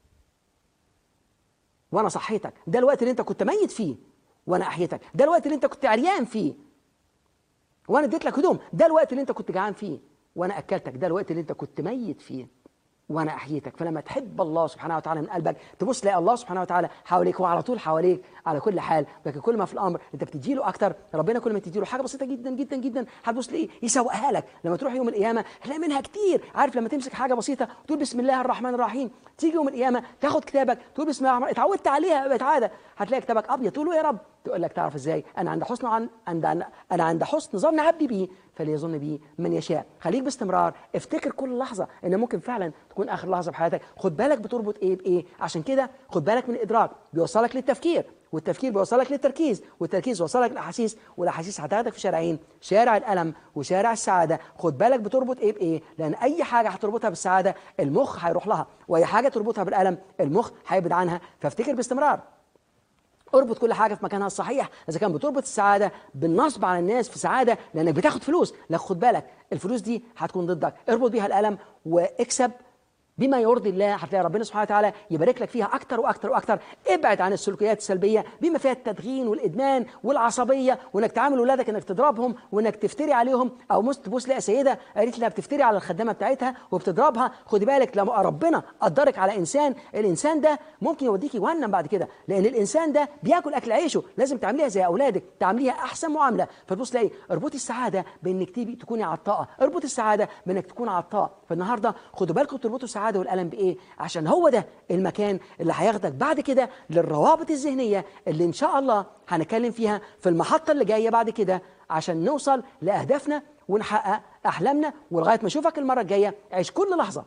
Speaker 1: وانا صحيتك ده الوقت اللي انت كنت ميت فيه وانا احييتك ده الوقت اللي انت كنت عريان فيه وانا اديت لك هدوم ده الوقت اللي انت كنت جعان فيه وانا اكلتك ده الوقت اللي انت كنت ميت فيه وانا احييتك فلما تحب الله سبحانه وتعالى من قلبك تبص تلاقي الله سبحانه وتعالى حواليك هو على طول حواليك على كل حال لكن كل ما في الامر انت بتدي له اكتر ربنا كل ما تدي له حاجه بسيطه جدا جدا جدا هتبص تلاقيه يسوقها لك لما تروح يوم القيامه هتلاقي منها كتير عارف لما تمسك حاجه بسيطه تقول بسم الله الرحمن الرحيم تيجي يوم القيامه تاخد كتابك تقول بسم الله الرحمن اتعودت عليها بقت عاده هتلاقي كتابك ابيض تقول له يا رب تقول لك تعرف ازاي انا عند حسن عن عند انا عند حسن ظن عبدي بي فليظن بي من يشاء خليك باستمرار افتكر كل لحظه ان ممكن فعلا تكون اخر لحظه في حياتك خد بالك بتربط ايه بايه عشان كده خد بالك من الادراك بيوصلك للتفكير والتفكير بيوصلك للتركيز والتركيز بيوصلك للاحاسيس والاحاسيس هتاخدك في شارعين شارع الالم وشارع السعاده خد بالك بتربط ايه بايه لان اي حاجه هتربطها بالسعاده المخ هيروح لها واي حاجه تربطها بالالم المخ هيبعد عنها فافتكر باستمرار اربط كل حاجه في مكانها الصحيح اذا كان بتربط السعاده بالنصب على الناس في سعاده لانك بتاخد فلوس لكن خد بالك الفلوس دي هتكون ضدك اربط بيها الالم واكسب بما يرضي الله هتلاقي ربنا سبحانه وتعالى يبارك لك فيها اكتر واكتر واكتر ابعد عن السلوكيات السلبيه بما فيها التدخين والادمان والعصبيه وانك تعامل اولادك انك تضربهم وانك تفتري عليهم او مست تبص لها سيده قالت لها بتفتري على الخدامه بتاعتها وبتضربها خدي بالك لما ربنا قدرك على انسان الانسان ده ممكن يوديك يوهنم بعد كده لان الانسان ده بياكل اكل عيشه لازم تعمليها زي اولادك تعمليها احسن معامله فتبص تلاقي اربطي السعاده بانك تبقي تكوني عطاءه اربطي السعاده بانك تكون عطاء فالنهارده خدوا بالكم تربطوا السعاده والالم بايه عشان هو ده المكان اللي هياخدك بعد كده للروابط الذهنيه اللي ان شاء الله هنتكلم فيها في المحطه اللي جايه بعد كده عشان نوصل لاهدافنا ونحقق احلامنا ولغايه ما اشوفك المره الجايه عيش كل لحظه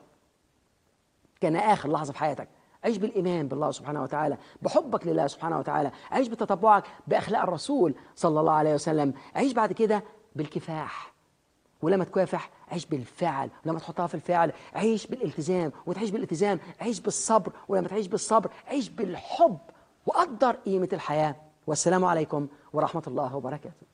Speaker 1: كان اخر لحظه في حياتك عيش بالإيمان بالله سبحانه وتعالى بحبك لله سبحانه وتعالى عيش بتطبعك بأخلاق الرسول صلى الله عليه وسلم عيش بعد كده بالكفاح ولما تكافح عيش بالفعل ولما تحطها في الفعل عيش بالالتزام وتعيش بالالتزام عيش بالصبر ولما تعيش بالصبر عيش بالحب وقدر قيمة الحياة والسلام عليكم ورحمة الله وبركاته